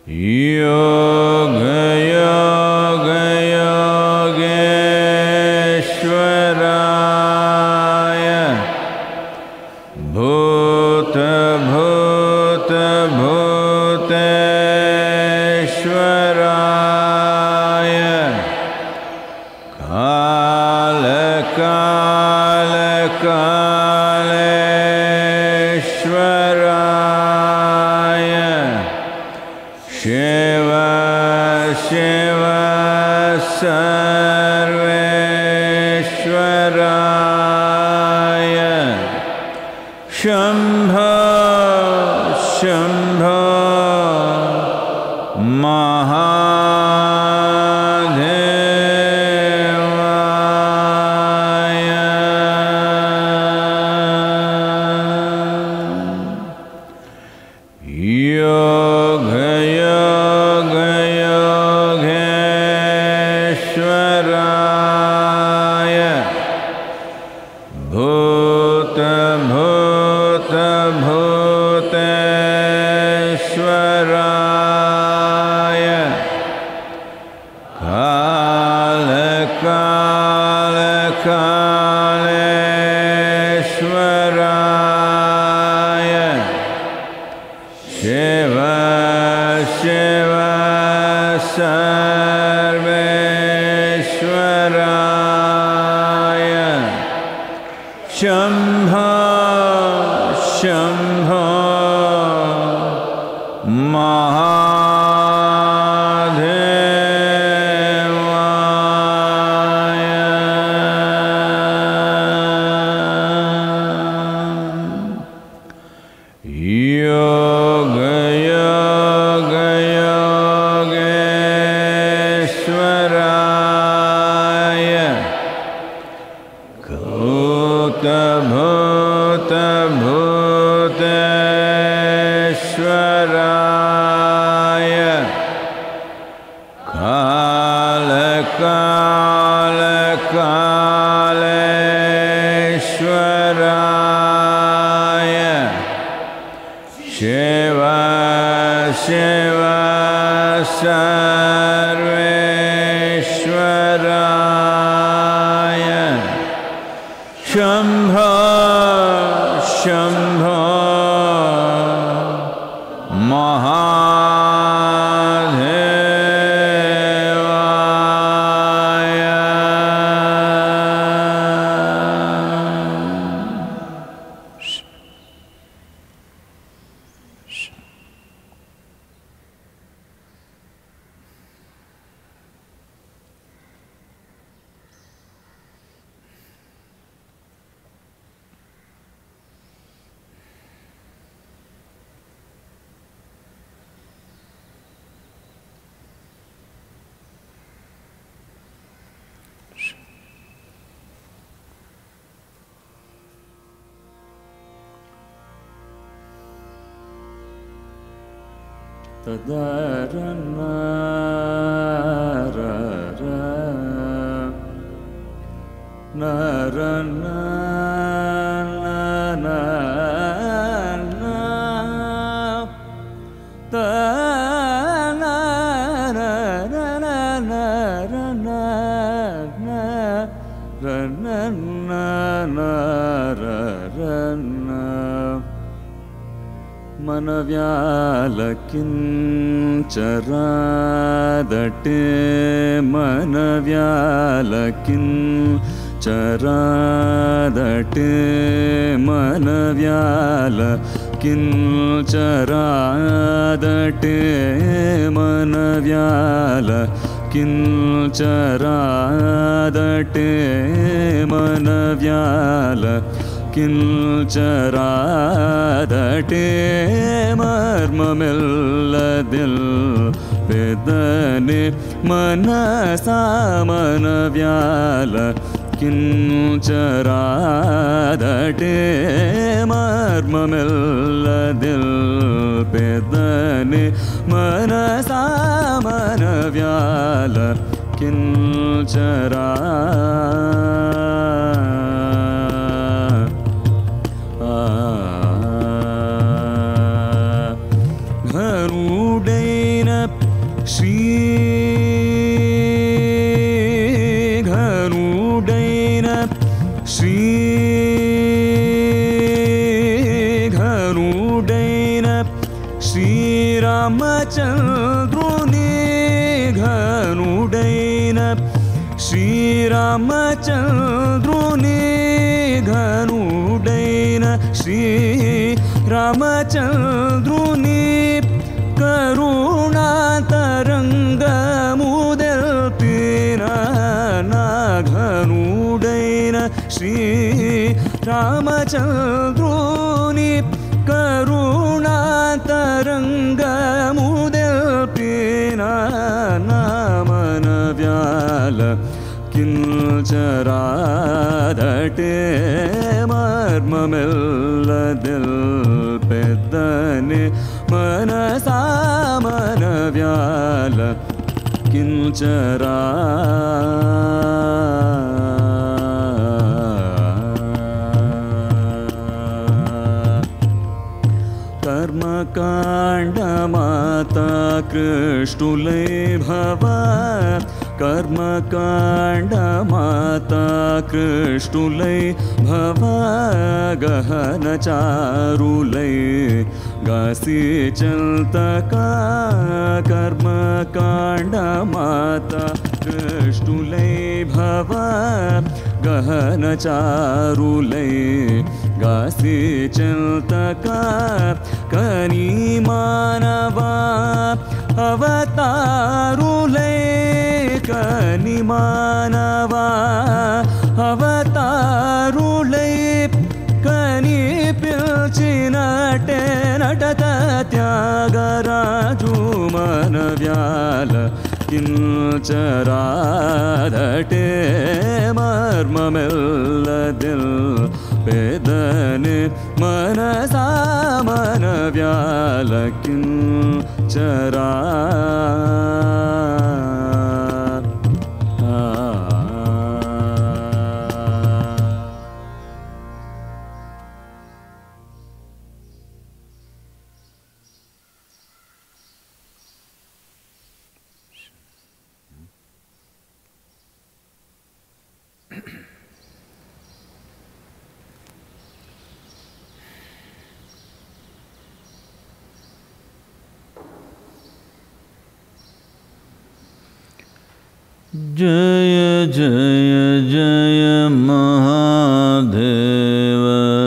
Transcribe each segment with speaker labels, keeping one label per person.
Speaker 1: योगयोगयोगेश्वराय भूतभूतभूतेश्वराय कालकालकालेश्वराय शिव शिव सर्वेश्वराय शम्भ शम्भ महादेवाय योगयोगयोगेश्वराय भूतभूतभूतेश्वराय कालकालकालेश्वराय शिव शिव सर्वेश्वराय शम्भ शम्भ योगयोगयोगेश्वराय भूतभूतभूतेश्वराय कालकालकालेश्वराय शिव शिव सर्वेश्वराय शम्भ शम्भ महादेवाय
Speaker 2: मनव्यालकिञ्चरादटे मनव्यालकिञ्चरादटे मनव्याल किञ्चरादटे मनव्याल किञ्चरादटे मनव्याल കിഞ്ചരാദട്ടേ മർമ്മമെല്ലതിൽ പെദനെ മനസാമനവ്യാല കിഞ്ചരാദട്ടേ മർമ്മമെല്ലതിൽ പെദനെ മനസാമനവ്യാല കിഞ്ചരാ ఘనుడైన श्रीघनुडैन श्रीघनुडैन श्रीरामचन्द्रुनि घनुडैन श्रीरामचन्द्रुनि घनुडैन श्रीरामचन्द्रुनि करुणातरङ्गमुदल्पिन नाघनुडैन श्रीरामचन्द्रुनि करुणातरङ्गमुदल्पिन नामनव्याल ಕಿಂಚರಾದಟೆ ಮರ್ಮಮೆಲ್ಲದಿಲ್ ಪೆದ್ದನೆ ಮನಸಾಮನ ವ್ಯಾಲ ಕಿಂಚರ कर्मकाण्ड माता कृष्टुले भव कर्मकाण्ड माता कृष्टुले भव गहन चारुले गासी चलतका कर्मकाण्ड माता कृष्टुले भव गहन चारुले गासी चलतका कनी मानवा अवतारुले कनि मानवा अवतारुले कनि पिल्चिनटे नटत त्यागराजु मनव्याल किञ्चरादटे मर्ममेल्लदिल् पेदने मनसा मनव्याल किञ्चरा
Speaker 1: जय जय जय महादेव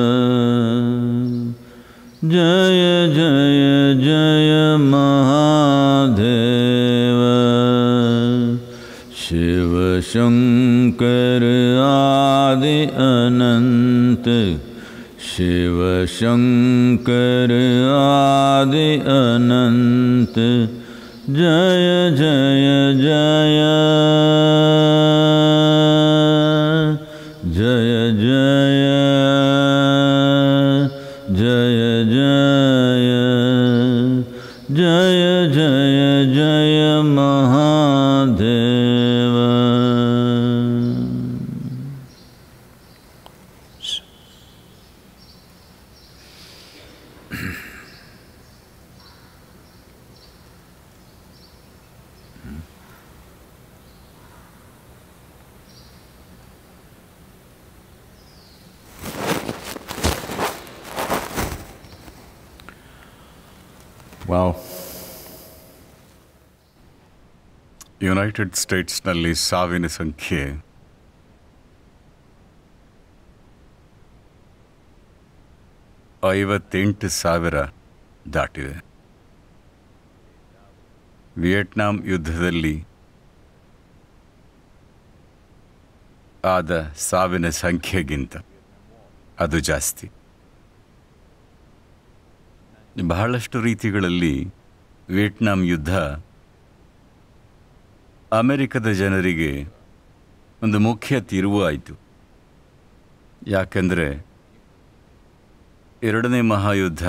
Speaker 1: जय जय जय महादेव शिव शङ्कर आदि अनन्त शिव शङ्कर आदि अनन्त जय जय जय जय जय जय जय जय जय जय महादेव
Speaker 3: ವಾವ್ ಯುನೈಟೆಡ್ ಸ್ಟೇಟ್ಸ್ನಲ್ಲಿ ಸಾವಿನ ಸಂಖ್ಯೆ ಐವತ್ತೆಂಟು ಸಾವಿರ ದಾಟಿದೆ ವಿಯೆಟ್ನಾಂ ಯುದ್ಧದಲ್ಲಿ ಆದ ಸಾವಿನ ಸಂಖ್ಯೆಗಿಂತ ಅದು ಜಾಸ್ತಿ ಬಹಳಷ್ಟು ರೀತಿಗಳಲ್ಲಿ ವಿಯೆಟ್ನಾಂ ಯುದ್ಧ ಅಮೆರಿಕದ ಜನರಿಗೆ ಒಂದು ಮುಖ್ಯ ತಿರುವು ಆಯಿತು ಯಾಕೆಂದರೆ ಎರಡನೇ ಮಹಾಯುದ್ಧ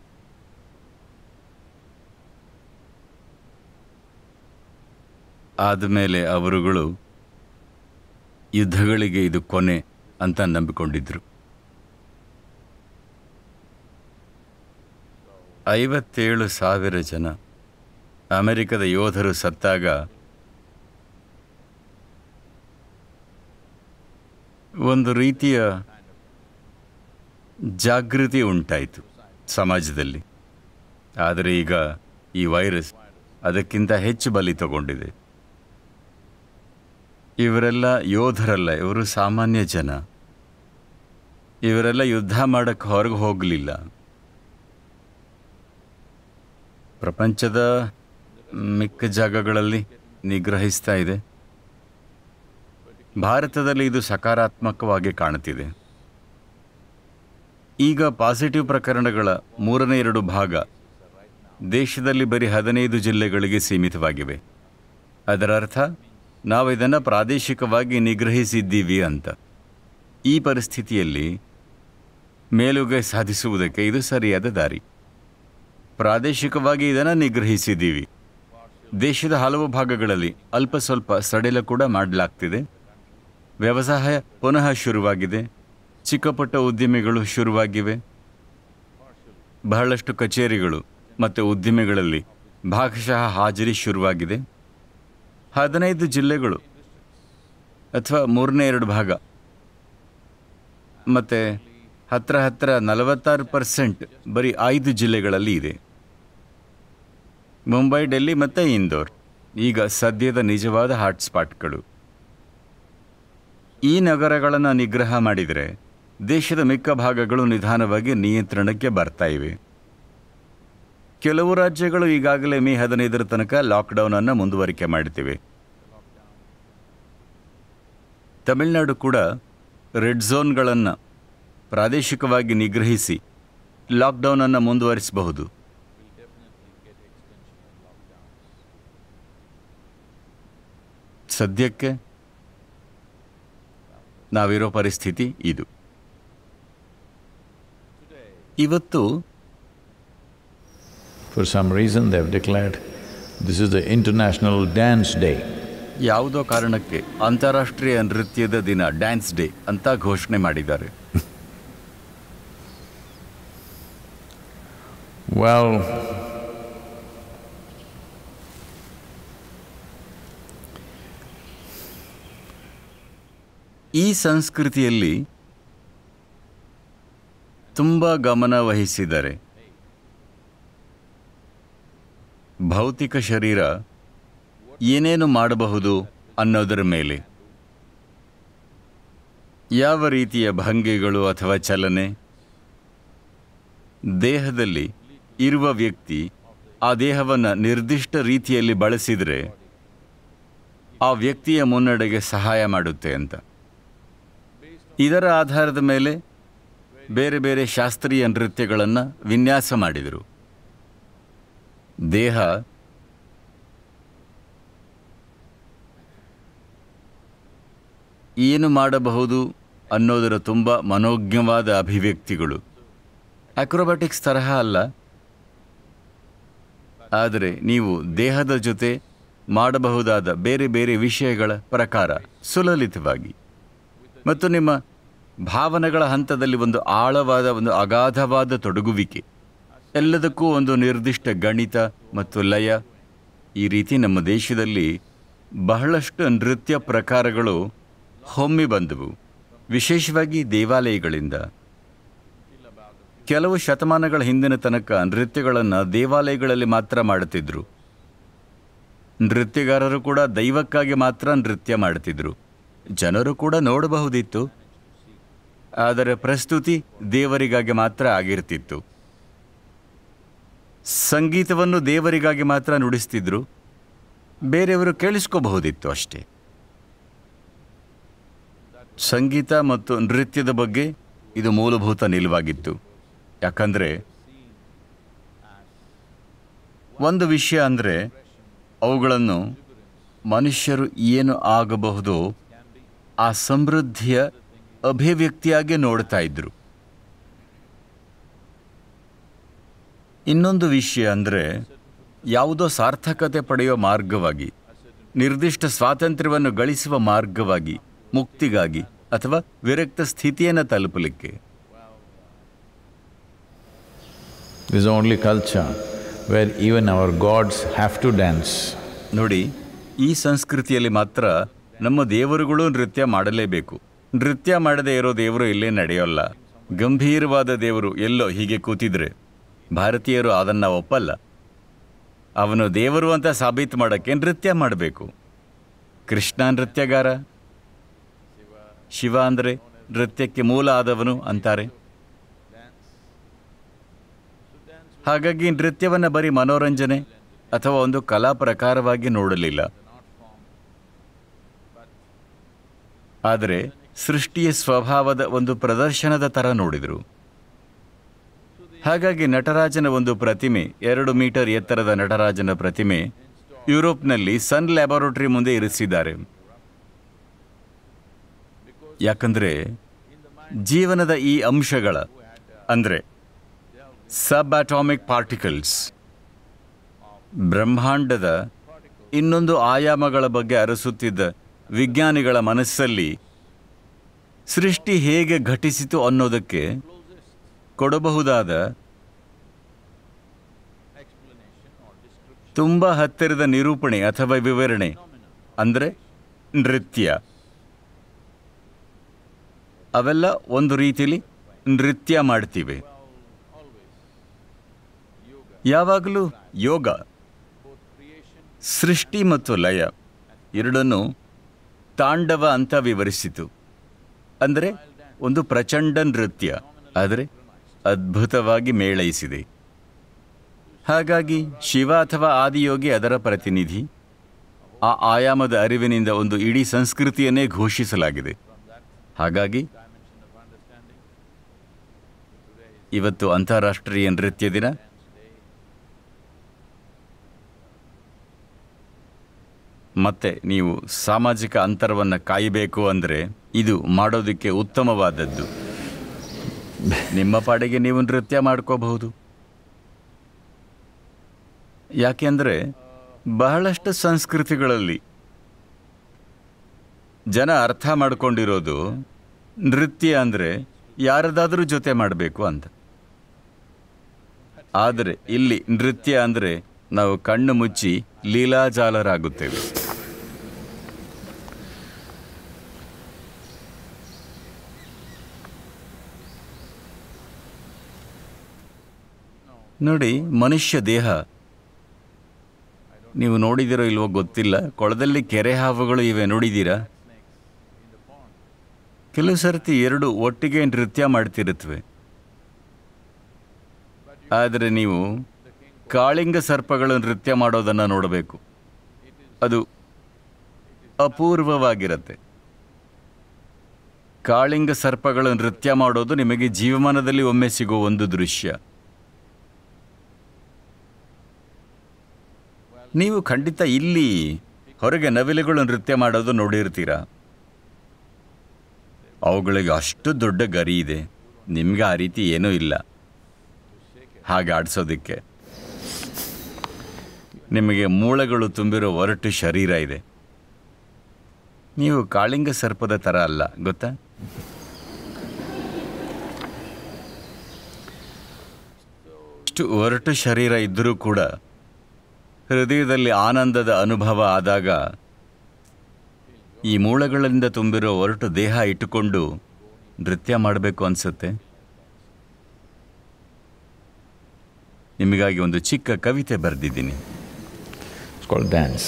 Speaker 3: ಆದಮೇಲೆ ಅವರುಗಳು ಯುದ್ಧಗಳಿಗೆ ಇದು ಕೊನೆ ಅಂತ ನಂಬಿಕೊಂಡಿದ್ರು ಐವತ್ತೇಳು ಸಾವಿರ ಜನ ಅಮೆರಿಕದ ಯೋಧರು ಸತ್ತಾಗ ಒಂದು ರೀತಿಯ ಜಾಗೃತಿ ಉಂಟಾಯಿತು ಸಮಾಜದಲ್ಲಿ ಆದರೆ ಈಗ ಈ ವೈರಸ್ ಅದಕ್ಕಿಂತ ಹೆಚ್ಚು ಬಲಿ ತಗೊಂಡಿದೆ ಇವರೆಲ್ಲ ಯೋಧರಲ್ಲ ಇವರು ಸಾಮಾನ್ಯ ಜನ ಇವರೆಲ್ಲ ಯುದ್ಧ ಮಾಡಕ್ಕೆ ಹೊರಗೆ ಹೋಗಲಿಲ್ಲ ಪ್ರಪಂಚದ ಮಿಕ್ಕ ಜಾಗಗಳಲ್ಲಿ ನಿಗ್ರಹಿಸ್ತಾ ಇದೆ ಭಾರತದಲ್ಲಿ ಇದು ಸಕಾರಾತ್ಮಕವಾಗಿ ಕಾಣುತ್ತಿದೆ ಈಗ ಪಾಸಿಟಿವ್ ಪ್ರಕರಣಗಳ ಮೂರನೇ ಎರಡು ಭಾಗ ದೇಶದಲ್ಲಿ ಬರೀ ಹದಿನೈದು ಜಿಲ್ಲೆಗಳಿಗೆ ಸೀಮಿತವಾಗಿವೆ ಅದರ ಅರ್ಥ ನಾವು ಇದನ್ನು ಪ್ರಾದೇಶಿಕವಾಗಿ ನಿಗ್ರಹಿಸಿದ್ದೀವಿ ಅಂತ ಈ ಪರಿಸ್ಥಿತಿಯಲ್ಲಿ ಮೇಲುಗೈ ಸಾಧಿಸುವುದಕ್ಕೆ ಇದು ಸರಿಯಾದ ದಾರಿ ಪ್ರಾದೇಶಿಕವಾಗಿ ಇದನ್ನು ನಿಗ್ರಹಿಸಿದ್ದೀವಿ ದೇಶದ ಹಲವು ಭಾಗಗಳಲ್ಲಿ ಅಲ್ಪ ಸ್ವಲ್ಪ ಸಡಿಲ ಕೂಡ ಮಾಡಲಾಗ್ತಿದೆ ವ್ಯವಸಾಯ ಪುನಃ ಶುರುವಾಗಿದೆ ಚಿಕ್ಕಪುಟ್ಟ ಉದ್ದಿಮೆಗಳು ಶುರುವಾಗಿವೆ ಬಹಳಷ್ಟು ಕಚೇರಿಗಳು ಮತ್ತು ಉದ್ದಿಮೆಗಳಲ್ಲಿ ಭಾಗಶಃ ಹಾಜರಿ ಶುರುವಾಗಿದೆ ಹದಿನೈದು ಜಿಲ್ಲೆಗಳು ಅಥವಾ ಮೂರನೇ ಎರಡು ಭಾಗ ಮತ್ತು ಹತ್ರ ಹತ್ರ ನಲವತ್ತಾರು ಪರ್ಸೆಂಟ್ ಬರೀ ಐದು ಜಿಲ್ಲೆಗಳಲ್ಲಿ ಇದೆ ಮುಂಬೈ ಡೆಲ್ಲಿ ಮತ್ತು ಇಂದೋರ್ ಈಗ ಸದ್ಯದ ನಿಜವಾದ ಹಾಟ್ಸ್ಪಾಟ್ಗಳು ಈ ನಗರಗಳನ್ನು ನಿಗ್ರಹ ಮಾಡಿದರೆ ದೇಶದ ಮಿಕ್ಕ ಭಾಗಗಳು ನಿಧಾನವಾಗಿ ನಿಯಂತ್ರಣಕ್ಕೆ ಬರ್ತಾ ಇವೆ ಕೆಲವು ರಾಜ್ಯಗಳು ಈಗಾಗಲೇ ಮೇ ಹದಿನೈದರ ತನಕ ಲಾಕ್ಡೌನ್ ಅನ್ನು ಮುಂದುವರಿಕೆ ಮಾಡುತ್ತಿವೆ ತಮಿಳುನಾಡು ಕೂಡ ರೆಡ್ ಝೋನ್ಗಳನ್ನು ಪ್ರಾದೇಶಿಕವಾಗಿ ನಿಗ್ರಹಿಸಿ ಲಾಕ್ಡೌನ್ ಅನ್ನು ಮುಂದುವರಿಸಬಹುದು ಸದ್ಯಕ್ಕೆ ನಾವಿರೋ ಪರಿಸ್ಥಿತಿ ಇದು ಇವತ್ತು
Speaker 1: For some reason, they have declared this is the International Dance Day.
Speaker 3: ಯಾವುದೋ ಕಾರಣಕ್ಕೆ ಅಂತಾರಾಷ್ಟ್ರೀಯ ನೃತ್ಯದ ದಿನ ಡ್ಯಾನ್ಸ್ ಡೇ ಅಂತ ಘೋಷಣೆ ಮಾಡಿದ್ದಾರೆ
Speaker 1: Well,
Speaker 3: ಈ ಸಂಸ್ಕೃತಿಯಲ್ಲಿ ತುಂಬ ಗಮನ ವಹಿಸಿದ್ದಾರೆ ಭೌತಿಕ ಶರೀರ ಏನೇನು ಮಾಡಬಹುದು ಅನ್ನೋದರ ಮೇಲೆ ಯಾವ ರೀತಿಯ ಭಂಗಿಗಳು ಅಥವಾ ಚಲನೆ ದೇಹದಲ್ಲಿ ಇರುವ ವ್ಯಕ್ತಿ ಆ ದೇಹವನ್ನು ನಿರ್ದಿಷ್ಟ ರೀತಿಯಲ್ಲಿ ಬಳಸಿದರೆ ಆ ವ್ಯಕ್ತಿಯ ಮುನ್ನಡೆಗೆ ಸಹಾಯ ಮಾಡುತ್ತೆ ಅಂತ ಇದರ ಆಧಾರದ ಮೇಲೆ ಬೇರೆ ಬೇರೆ ಶಾಸ್ತ್ರೀಯ ನೃತ್ಯಗಳನ್ನು ವಿನ್ಯಾಸ ಮಾಡಿದರು ದೇಹ ಏನು ಮಾಡಬಹುದು ಅನ್ನೋದರ ತುಂಬ ಮನೋಜ್ಞವಾದ ಅಭಿವ್ಯಕ್ತಿಗಳು ಅಕ್ರೋಬ್ಯಾಟಿಕ್ಸ್ ತರಹ ಅಲ್ಲ ಆದರೆ ನೀವು ದೇಹದ ಜೊತೆ ಮಾಡಬಹುದಾದ ಬೇರೆ ಬೇರೆ ವಿಷಯಗಳ ಪ್ರಕಾರ ಸುಲಲಿತವಾಗಿ ಮತ್ತು ನಿಮ್ಮ ಭಾವನೆಗಳ ಹಂತದಲ್ಲಿ ಒಂದು ಆಳವಾದ ಒಂದು ಅಗಾಧವಾದ ತೊಡಗುವಿಕೆ ಎಲ್ಲದಕ್ಕೂ ಒಂದು ನಿರ್ದಿಷ್ಟ ಗಣಿತ ಮತ್ತು ಲಯ ಈ ರೀತಿ ನಮ್ಮ ದೇಶದಲ್ಲಿ ಬಹಳಷ್ಟು ನೃತ್ಯ ಪ್ರಕಾರಗಳು ಹೊಮ್ಮಿ ಬಂದವು ವಿಶೇಷವಾಗಿ ದೇವಾಲಯಗಳಿಂದ ಕೆಲವು ಶತಮಾನಗಳ ಹಿಂದಿನ ತನಕ ನೃತ್ಯಗಳನ್ನು ದೇವಾಲಯಗಳಲ್ಲಿ ಮಾತ್ರ ಮಾಡುತ್ತಿದ್ದರು ನೃತ್ಯಗಾರರು ಕೂಡ ದೈವಕ್ಕಾಗಿ ಮಾತ್ರ ನೃತ್ಯ ಮಾಡುತ್ತಿದ್ದರು ಜನರು ಕೂಡ ನೋಡಬಹುದಿತ್ತು ಆದರೆ ಪ್ರಸ್ತುತಿ ದೇವರಿಗಾಗಿ ಮಾತ್ರ ಆಗಿರ್ತಿತ್ತು ಸಂಗೀತವನ್ನು ದೇವರಿಗಾಗಿ ಮಾತ್ರ ನುಡಿಸ್ತಿದ್ರು ಬೇರೆಯವರು ಕೇಳಿಸ್ಕೋಬಹುದಿತ್ತು ಅಷ್ಟೇ ಸಂಗೀತ ಮತ್ತು ನೃತ್ಯದ ಬಗ್ಗೆ ಇದು ಮೂಲಭೂತ ನಿಲುವಾಗಿತ್ತು ಯಾಕಂದರೆ ಒಂದು ವಿಷಯ ಅಂದರೆ ಅವುಗಳನ್ನು ಮನುಷ್ಯರು ಏನು ಆಗಬಹುದೋ ಆ ಸಮೃದ್ಧಿಯ ಅಭಿವ್ಯಕ್ತಿಯಾಗಿ ನೋಡ್ತಾ ಇದ್ರು ಇನ್ನೊಂದು ವಿಷಯ ಅಂದರೆ ಯಾವುದೋ ಸಾರ್ಥಕತೆ ಪಡೆಯುವ ಮಾರ್ಗವಾಗಿ ನಿರ್ದಿಷ್ಟ ಸ್ವಾತಂತ್ರ್ಯವನ್ನು ಗಳಿಸುವ ಮಾರ್ಗವಾಗಿ ಮುಕ್ತಿಗಾಗಿ ಅಥವಾ ವಿರಕ್ತ ಸ್ಥಿತಿಯನ್ನು ತಲುಪಲಿಕ್ಕೆ
Speaker 1: this is only culture. where even our gods have to dance.
Speaker 3: ನೋಡಿ ಈ ಸಂಸ್ಕೃತಿಯಲ್ಲಿ ಮಾತ್ರ ನಮ್ಮ ದೇವರುಗಳು ನೃತ್ಯ ಮಾಡಲೇಬೇಕು ನೃತ್ಯ ಮಾಡದೇ ಇರೋ ದೇವರು ಇಲ್ಲೇ ನಡೆಯೋಲ್ಲ ಗಂಭೀರವಾದ ದೇವರು ಎಲ್ಲೋ ಹೀಗೆ ಕೂತಿದ್ರೆ ಭಾರತೀಯರು ಅದನ್ನ ಒಪ್ಪಲ್ಲ ಅವನು ದೇವರು ಅಂತ ಸಾಬೀತು ಮಾಡೋಕ್ಕೆ ನೃತ್ಯ ಮಾಡಬೇಕು ಕೃಷ್ಣ ನೃತ್ಯಗಾರ ಶಿವ ಅಂದರೆ ನೃತ್ಯಕ್ಕೆ ಮೂಲ ಆದವನು ಅಂತಾರೆ ಹಾಗಾಗಿ ನೃತ್ಯವನ್ನು ಬರೀ ಮನೋರಂಜನೆ ಅಥವಾ ಒಂದು ಕಲಾ ಪ್ರಕಾರವಾಗಿ ನೋಡಲಿಲ್ಲ ಆದರೆ ಸೃಷ್ಟಿಯ ಸ್ವಭಾವದ ಒಂದು ಪ್ರದರ್ಶನದ ಥರ ನೋಡಿದರು ಹಾಗಾಗಿ ನಟರಾಜನ ಒಂದು ಪ್ರತಿಮೆ ಎರಡು ಮೀಟರ್ ಎತ್ತರದ ನಟರಾಜನ ಪ್ರತಿಮೆ ಯುರೋಪ್ನಲ್ಲಿ ಸನ್ ಲ್ಯಾಬೊರೇಟರಿ ಮುಂದೆ ಇರಿಸಿದ್ದಾರೆ ಯಾಕಂದ್ರೆ ಜೀವನದ ಈ ಅಂಶಗಳ ಅಂದರೆ ಸಬ್ ಅಟಾಮಿಕ್ ಪಾರ್ಟಿಕಲ್ಸ್ ಬ್ರಹ್ಮಾಂಡದ ಇನ್ನೊಂದು ಆಯಾಮಗಳ ಬಗ್ಗೆ ಅರಸುತ್ತಿದ್ದ ವಿಜ್ಞಾನಿಗಳ ಮನಸ್ಸಲ್ಲಿ ಸೃಷ್ಟಿ ಹೇಗೆ ಘಟಿಸಿತು ಅನ್ನೋದಕ್ಕೆ ಕೊಡಬಹುದಾದ ತುಂಬ ಹತ್ತಿರದ ನಿರೂಪಣೆ ಅಥವಾ ವಿವರಣೆ ಅಂದರೆ ನೃತ್ಯ ಅವೆಲ್ಲ ಒಂದು ರೀತಿಲಿ ನೃತ್ಯ ಮಾಡ್ತೀವಿ ಯಾವಾಗಲೂ ಯೋಗ ಸೃಷ್ಟಿ ಮತ್ತು ಲಯ ಎರಡನ್ನೂ ತಾಂಡವ ಅಂತ ವಿವರಿಸಿತು ಅಂದರೆ ಒಂದು ಪ್ರಚಂಡ ನೃತ್ಯ ಆದರೆ ಅದ್ಭುತವಾಗಿ ಮೇಳೈಸಿದೆ ಹಾಗಾಗಿ ಶಿವ ಅಥವಾ ಆದಿಯೋಗಿ ಅದರ ಪ್ರತಿನಿಧಿ ಆ ಆಯಾಮದ ಅರಿವಿನಿಂದ ಒಂದು ಇಡೀ ಸಂಸ್ಕೃತಿಯನ್ನೇ ಘೋಷಿಸಲಾಗಿದೆ ಹಾಗಾಗಿ ಇವತ್ತು ಅಂತಾರಾಷ್ಟ್ರೀಯ ನೃತ್ಯ ದಿನ ಮತ್ತೆ ನೀವು ಸಾಮಾಜಿಕ ಅಂತರವನ್ನು ಕಾಯಬೇಕು ಅಂದರೆ ಇದು ಮಾಡೋದಕ್ಕೆ ಉತ್ತಮವಾದದ್ದು ನಿಮ್ಮ ಪಾಡಿಗೆ ನೀವು ನೃತ್ಯ ಮಾಡ್ಕೋಬಹುದು ಯಾಕೆಂದರೆ ಬಹಳಷ್ಟು ಸಂಸ್ಕೃತಿಗಳಲ್ಲಿ ಜನ ಅರ್ಥ ಮಾಡ್ಕೊಂಡಿರೋದು ನೃತ್ಯ ಅಂದರೆ ಯಾರದಾದರೂ ಜೊತೆ ಮಾಡಬೇಕು ಅಂತ ಆದರೆ ಇಲ್ಲಿ ನೃತ್ಯ ಅಂದರೆ ನಾವು ಕಣ್ಣು ಮುಚ್ಚಿ ಲೀಲಾಜಾಲರಾಗುತ್ತೇವೆ ನೋಡಿ ಮನುಷ್ಯ ದೇಹ ನೀವು ನೋಡಿದಿರೋ ಇಲ್ವೋ ಗೊತ್ತಿಲ್ಲ ಕೊಳದಲ್ಲಿ ಕೆರೆ ಹಾವುಗಳು ಇವೆ ನೋಡಿದ್ದೀರಾ ಕೆಲವು ಸರ್ತಿ ಎರಡು ಒಟ್ಟಿಗೆ ನೃತ್ಯ ಮಾಡ್ತಿರುತ್ತವೆ ಆದರೆ ನೀವು ಕಾಳಿಂಗ ಸರ್ಪಗಳು ನೃತ್ಯ ಮಾಡೋದನ್ನು ನೋಡಬೇಕು ಅದು ಅಪೂರ್ವವಾಗಿರುತ್ತೆ ಕಾಳಿಂಗ ಸರ್ಪಗಳು ನೃತ್ಯ ಮಾಡೋದು ನಿಮಗೆ ಜೀವಮಾನದಲ್ಲಿ ಒಮ್ಮೆ ಸಿಗೋ ಒಂದು ದೃಶ್ಯ ನೀವು ಖಂಡಿತ ಇಲ್ಲಿ ಹೊರಗೆ ನವಿಲುಗಳು ನೃತ್ಯ ಮಾಡೋದು ನೋಡಿರ್ತೀರಾ ಅವುಗಳಿಗೆ ಅಷ್ಟು ದೊಡ್ಡ ಗರಿ ಇದೆ ನಿಮ್ಗೆ ಆ ರೀತಿ ಏನೂ ಇಲ್ಲ ಹಾಗೆ ಆಡಿಸೋದಕ್ಕೆ ನಿಮಗೆ ಮೂಳೆಗಳು ತುಂಬಿರೋ ಒರಟು ಶರೀರ ಇದೆ ನೀವು ಕಾಳಿಂಗ ಸರ್ಪದ ಥರ ಅಲ್ಲ ಗೊತ್ತಾ ಇಷ್ಟು ಒರಟು ಶರೀರ ಇದ್ದರೂ ಕೂಡ ಹೃದಯದಲ್ಲಿ ಆನಂದದ ಅನುಭವ ಆದಾಗ ಈ ಮೂಳೆಗಳಿಂದ ತುಂಬಿರೋ ಒರಟು ದೇಹ ಇಟ್ಟುಕೊಂಡು ನೃತ್ಯ ಮಾಡಬೇಕು ಅನಿಸುತ್ತೆ ನಿಮಗಾಗಿ ಒಂದು ಚಿಕ್ಕ ಕವಿತೆ ಬರೆದಿದ್ದೀನಿ
Speaker 1: It's called dance.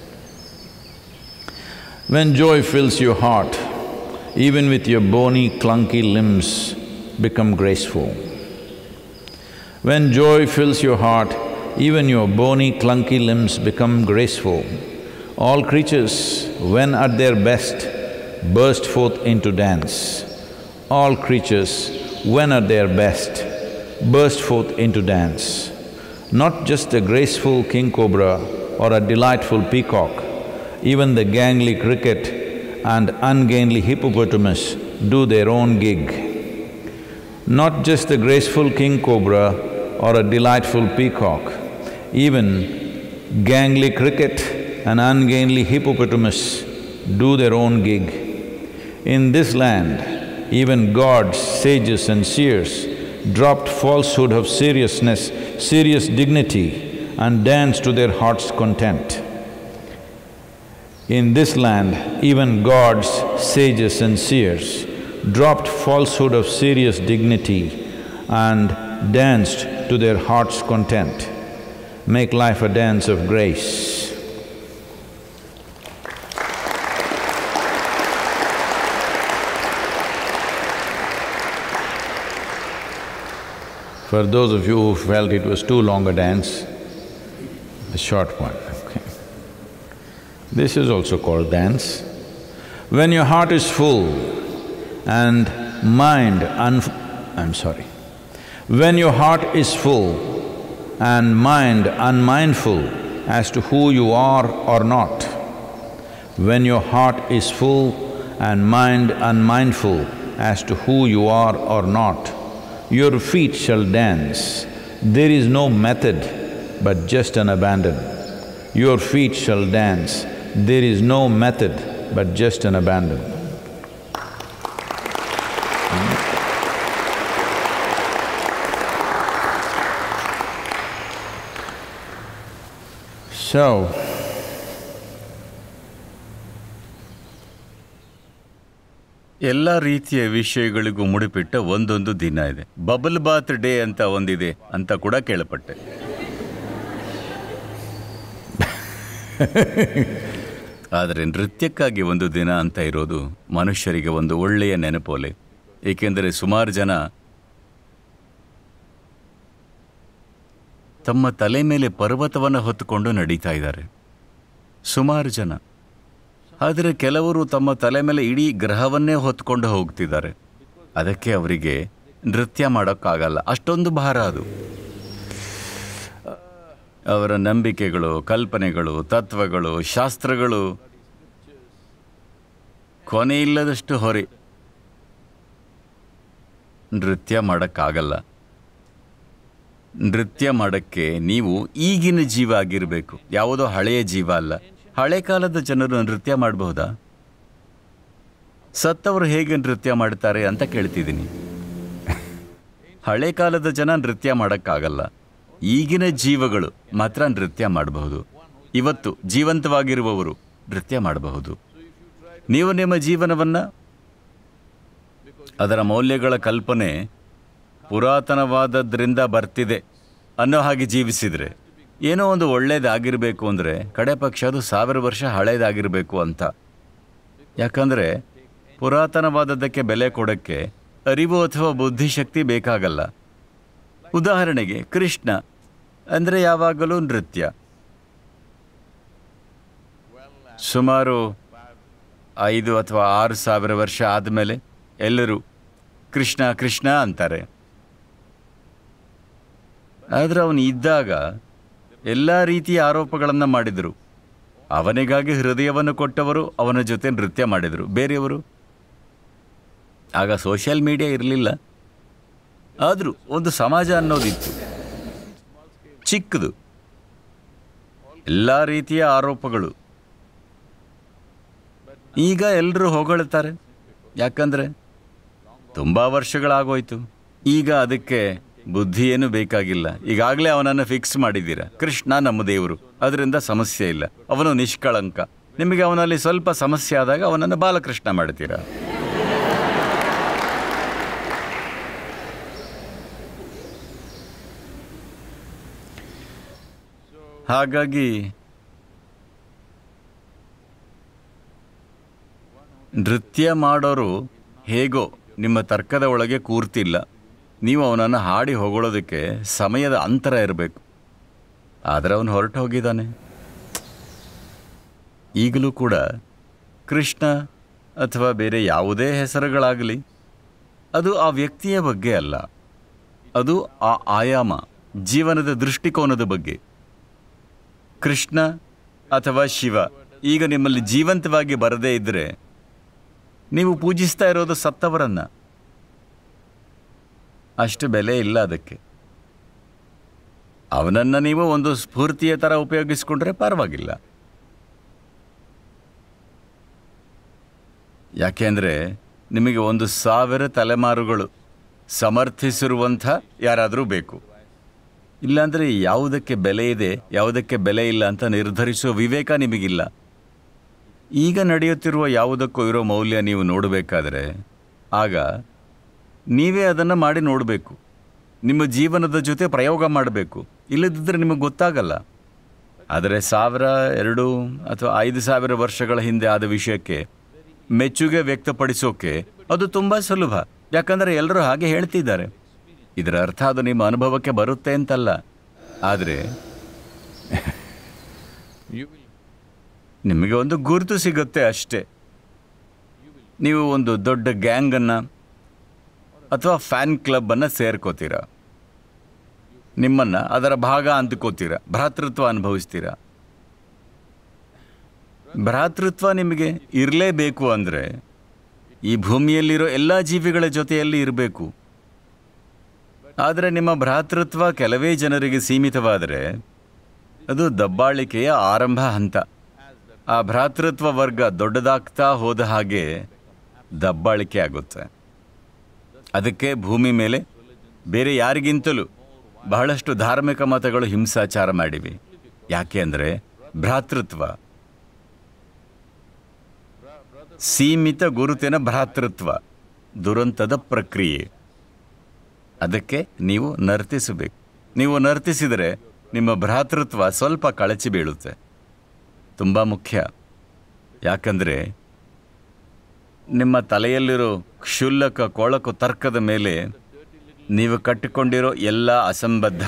Speaker 1: When joy fills your heart, even with your bony, clunky limbs become graceful. When joy fills your heart, even your bony, clunky limbs become graceful. All creatures, when at their best, burst forth into dance. All creatures, when at their best, burst forth into dance. Not just a graceful king cobra or a delightful peacock, even the gangly cricket and ungainly hippopotamus do their own gig. Not just the graceful king cobra or a delightful peacock, even gangly cricket and ungainly hippopotamus do their own gig. In this land, even gods, sages and seers dropped falsehood of seriousness, serious dignity and dance to their heart's content. In this land, even gods, sages and seers dropped falsehood of serious dignity and danced to their heart's content. Make life a dance of grace. For those of you who felt it was too long a dance, a short one, okay. This is also called dance. When your heart is full and mind un… I'm sorry. When your heart is full and mind unmindful as to who you are or not, when your heart is full and mind unmindful as to who you are or not, your feet shall dance. There is no method but just an abandon. Your feet shall dance. There is no method but just an abandon. So,
Speaker 3: ಎಲ್ಲ ರೀತಿಯ ವಿಷಯಗಳಿಗೂ ಮುಡಿಪಿಟ್ಟ ಒಂದೊಂದು ದಿನ ಇದೆ bubble Baat day ಅಂತ ಒಂದಿದೆ ಅಂತ ಕೂಡ ಕೇಳಪಟ್ಟೆ ಆದರೆ ನೃತ್ಯಕ್ಕಾಗಿ ಒಂದು ದಿನ ಅಂತ ಇರೋದು ಮನುಷ್ಯರಿಗೆ ಒಂದು ಒಳ್ಳೆಯ ನೆನಪೋಲೆ ಏಕೆಂದರೆ ಸುಮಾರು ಜನ ತಮ್ಮ ತಲೆ ಮೇಲೆ ಪರ್ವತವನ್ನು ಹೊತ್ತುಕೊಂಡು ನಡೀತಾ ಇದ್ದಾರೆ ಸುಮಾರು ಜನ ಆದರೆ ಕೆಲವರು ತಮ್ಮ ತಲೆ ಮೇಲೆ ಇಡೀ ಗ್ರಹವನ್ನೇ ಹೊತ್ಕೊಂಡು ಹೋಗ್ತಿದ್ದಾರೆ ಅದಕ್ಕೆ ಅವರಿಗೆ ನೃತ್ಯ ಮಾಡೋಕ್ಕಾಗಲ್ಲ ಅಷ್ಟೊಂದು ಭಾರ ಅದು ಅವರ ನಂಬಿಕೆಗಳು ಕಲ್ಪನೆಗಳು ತತ್ವಗಳು ಶಾಸ್ತ್ರಗಳು ಕೊನೆಯಿಲ್ಲದಷ್ಟು ಹೊರೆ ನೃತ್ಯ ಮಾಡೋಕ್ಕಾಗಲ್ಲ ನೃತ್ಯ ಮಾಡೋಕ್ಕೆ ನೀವು ಈಗಿನ ಜೀವ ಆಗಿರಬೇಕು ಯಾವುದೋ ಹಳೆಯ ಜೀವ ಅಲ್ಲ ಹಳೆ ಕಾಲದ ಜನರು ನೃತ್ಯ ಮಾಡಬಹುದಾ ಸತ್ತವರು ಹೇಗೆ ನೃತ್ಯ ಮಾಡ್ತಾರೆ ಅಂತ ಕೇಳ್ತಿದ್ದೀನಿ ಹಳೆ ಕಾಲದ ಜನ ನೃತ್ಯ ಮಾಡೋಕ್ಕಾಗಲ್ಲ ಈಗಿನ ಜೀವಗಳು ಮಾತ್ರ ನೃತ್ಯ ಮಾಡಬಹುದು ಇವತ್ತು ಜೀವಂತವಾಗಿರುವವರು ನೃತ್ಯ ಮಾಡಬಹುದು ನೀವು ನಿಮ್ಮ ಜೀವನವನ್ನು ಅದರ ಮೌಲ್ಯಗಳ ಕಲ್ಪನೆ ಪುರಾತನವಾದದ್ರಿಂದ ಬರ್ತಿದೆ ಅನ್ನೋ ಹಾಗೆ ಜೀವಿಸಿದರೆ ಏನೋ ಒಂದು ಒಳ್ಳೇದಾಗಿರಬೇಕು ಅಂದರೆ ಕಡೆ ಪಕ್ಷ ಅದು ಸಾವಿರ ವರ್ಷ ಹಳೇದಾಗಿರಬೇಕು ಅಂತ ಯಾಕಂದರೆ ಪುರಾತನವಾದದ್ದಕ್ಕೆ ಬೆಲೆ ಕೊಡೋಕ್ಕೆ ಅರಿವು ಅಥವಾ ಬುದ್ಧಿಶಕ್ತಿ ಬೇಕಾಗಲ್ಲ ಉದಾಹರಣೆಗೆ ಕೃಷ್ಣ ಅಂದರೆ ಯಾವಾಗಲೂ ನೃತ್ಯ ಸುಮಾರು ಐದು ಅಥವಾ ಆರು ಸಾವಿರ ವರ್ಷ ಆದಮೇಲೆ ಎಲ್ಲರೂ ಕೃಷ್ಣ ಕೃಷ್ಣ ಅಂತಾರೆ ಆದರೆ ಅವನು ಇದ್ದಾಗ ಎಲ್ಲ ರೀತಿಯ ಆರೋಪಗಳನ್ನು ಮಾಡಿದರು ಅವನಿಗಾಗಿ ಹೃದಯವನ್ನು ಕೊಟ್ಟವರು ಅವನ ಜೊತೆ ನೃತ್ಯ ಮಾಡಿದರು ಬೇರೆಯವರು ಆಗ ಸೋಷಿಯಲ್ ಮೀಡಿಯಾ ಇರಲಿಲ್ಲ ಆದರೂ ಒಂದು ಸಮಾಜ ಅನ್ನೋದಿತ್ತು ಚಿಕ್ಕದು ಎಲ್ಲ ರೀತಿಯ ಆರೋಪಗಳು ಈಗ ಎಲ್ಲರೂ ಹೊಗಳ್ತಾರೆ ಯಾಕಂದರೆ ತುಂಬ ವರ್ಷಗಳಾಗೋಯ್ತು ಈಗ ಅದಕ್ಕೆ ಬುದ್ಧಿ ಏನು ಬೇಕಾಗಿಲ್ಲ ಈಗಾಗಲೇ ಅವನನ್ನು ಫಿಕ್ಸ್ ಮಾಡಿದ್ದೀರಾ ಕೃಷ್ಣ ನಮ್ಮ ದೇವರು ಅದರಿಂದ ಸಮಸ್ಯೆ ಇಲ್ಲ ಅವನು ನಿಷ್ಕಳಂಕ ನಿಮಗೆ ಅವನಲ್ಲಿ ಸ್ವಲ್ಪ ಸಮಸ್ಯೆ ಆದಾಗ ಅವನನ್ನು ಬಾಲಕೃಷ್ಣ ಮಾಡ್ತೀರಾ ಹಾಗಾಗಿ ನೃತ್ಯ ಮಾಡೋರು ಹೇಗೋ ನಿಮ್ಮ ತರ್ಕದ ಒಳಗೆ ಕೂರ್ತಿಲ್ಲ ನೀವು ಅವನನ್ನು ಹಾಡಿ ಹೊಗಳೋದಕ್ಕೆ ಸಮಯದ ಅಂತರ ಇರಬೇಕು ಆದರೆ ಅವನು ಹೊರಟು ಹೋಗಿದ್ದಾನೆ ಈಗಲೂ ಕೂಡ ಕೃಷ್ಣ ಅಥವಾ ಬೇರೆ ಯಾವುದೇ ಹೆಸರುಗಳಾಗಲಿ ಅದು ಆ ವ್ಯಕ್ತಿಯ ಬಗ್ಗೆ ಅಲ್ಲ ಅದು ಆ ಆಯಾಮ ಜೀವನದ ದೃಷ್ಟಿಕೋನದ ಬಗ್ಗೆ ಕೃಷ್ಣ ಅಥವಾ ಶಿವ ಈಗ ನಿಮ್ಮಲ್ಲಿ ಜೀವಂತವಾಗಿ ಬರದೇ ಇದ್ದರೆ ನೀವು ಪೂಜಿಸ್ತಾ ಇರೋದು ಸತ್ತವರನ್ನ ಅಷ್ಟು ಬೆಲೆ ಇಲ್ಲ ಅದಕ್ಕೆ ಅವನನ್ನು ನೀವು ಒಂದು ಸ್ಫೂರ್ತಿಯ ಥರ ಉಪಯೋಗಿಸ್ಕೊಂಡ್ರೆ ಪರವಾಗಿಲ್ಲ ಯಾಕೆಂದರೆ ನಿಮಗೆ ಒಂದು ಸಾವಿರ ತಲೆಮಾರುಗಳು ಸಮರ್ಥಿಸಿರುವಂಥ ಯಾರಾದರೂ ಬೇಕು ಇಲ್ಲಾಂದರೆ ಯಾವುದಕ್ಕೆ ಬೆಲೆ ಇದೆ ಯಾವುದಕ್ಕೆ ಬೆಲೆ ಇಲ್ಲ ಅಂತ ನಿರ್ಧರಿಸುವ ವಿವೇಕ ನಿಮಗಿಲ್ಲ ಈಗ ನಡೆಯುತ್ತಿರುವ ಯಾವುದಕ್ಕೂ ಇರೋ ಮೌಲ್ಯ ನೀವು ನೋಡಬೇಕಾದ್ರೆ ಆಗ ನೀವೇ ಅದನ್ನು ಮಾಡಿ ನೋಡಬೇಕು ನಿಮ್ಮ ಜೀವನದ ಜೊತೆ ಪ್ರಯೋಗ ಮಾಡಬೇಕು ಇಲ್ಲದಿದ್ದರೆ ನಿಮಗೆ ಗೊತ್ತಾಗಲ್ಲ ಆದರೆ ಸಾವಿರ ಎರಡು ಅಥವಾ ಐದು ಸಾವಿರ ವರ್ಷಗಳ ಹಿಂದೆ ಆದ ವಿಷಯಕ್ಕೆ ಮೆಚ್ಚುಗೆ ವ್ಯಕ್ತಪಡಿಸೋಕೆ ಅದು ತುಂಬ ಸುಲಭ ಯಾಕಂದರೆ ಎಲ್ಲರೂ ಹಾಗೆ ಹೇಳ್ತಿದ್ದಾರೆ ಇದರ ಅರ್ಥ ಅದು ನಿಮ್ಮ ಅನುಭವಕ್ಕೆ ಬರುತ್ತೆ ಅಂತಲ್ಲ ಆದರೆ ನಿಮಗೆ ಒಂದು ಗುರುತು ಸಿಗುತ್ತೆ ಅಷ್ಟೇ ನೀವು ಒಂದು ದೊಡ್ಡ ಗ್ಯಾಂಗನ್ನು ಅಥವಾ ಫ್ಯಾನ್ ಕ್ಲಬ್ಬನ್ನು ಸೇರ್ಕೋತೀರ ನಿಮ್ಮನ್ನು ಅದರ ಭಾಗ ಅಂದ್ಕೋತೀರ ಭ್ರಾತೃತ್ವ ಅನುಭವಿಸ್ತೀರ ಭ್ರಾತೃತ್ವ ನಿಮಗೆ ಇರಲೇಬೇಕು ಅಂದರೆ ಈ ಭೂಮಿಯಲ್ಲಿರೋ ಎಲ್ಲ ಜೀವಿಗಳ ಜೊತೆಯಲ್ಲಿ ಇರಬೇಕು ಆದರೆ ನಿಮ್ಮ ಭ್ರಾತೃತ್ವ ಕೆಲವೇ ಜನರಿಗೆ ಸೀಮಿತವಾದರೆ ಅದು ದಬ್ಬಾಳಿಕೆಯ ಆರಂಭ ಹಂತ ಆ ಭ್ರಾತೃತ್ವ ವರ್ಗ ದೊಡ್ಡದಾಗ್ತಾ ಹೋದ ಹಾಗೆ ದಬ್ಬಾಳಿಕೆ ಆಗುತ್ತೆ ಅದಕ್ಕೆ ಭೂಮಿ ಮೇಲೆ ಬೇರೆ ಯಾರಿಗಿಂತಲೂ ಬಹಳಷ್ಟು ಧಾರ್ಮಿಕ ಮತಗಳು ಹಿಂಸಾಚಾರ ಮಾಡಿವೆ ಯಾಕೆ ಅಂದರೆ ಭ್ರಾತೃತ್ವ ಸೀಮಿತ ಗುರುತಿನ ಭ್ರಾತೃತ್ವ ದುರಂತದ ಪ್ರಕ್ರಿಯೆ ಅದಕ್ಕೆ ನೀವು ನರ್ತಿಸಬೇಕು ನೀವು ನರ್ತಿಸಿದರೆ ನಿಮ್ಮ ಭ್ರಾತೃತ್ವ ಸ್ವಲ್ಪ ಕಳಚಿ ಬೀಳುತ್ತೆ ತುಂಬ ಮುಖ್ಯ ಯಾಕಂದರೆ ನಿಮ್ಮ ತಲೆಯಲ್ಲಿರೋ ಕ್ಷುಲ್ಲಕ ಕೊಳಕು ತರ್ಕದ ಮೇಲೆ ನೀವು ಕಟ್ಟಿಕೊಂಡಿರೋ ಎಲ್ಲ ಅಸಂಬದ್ಧ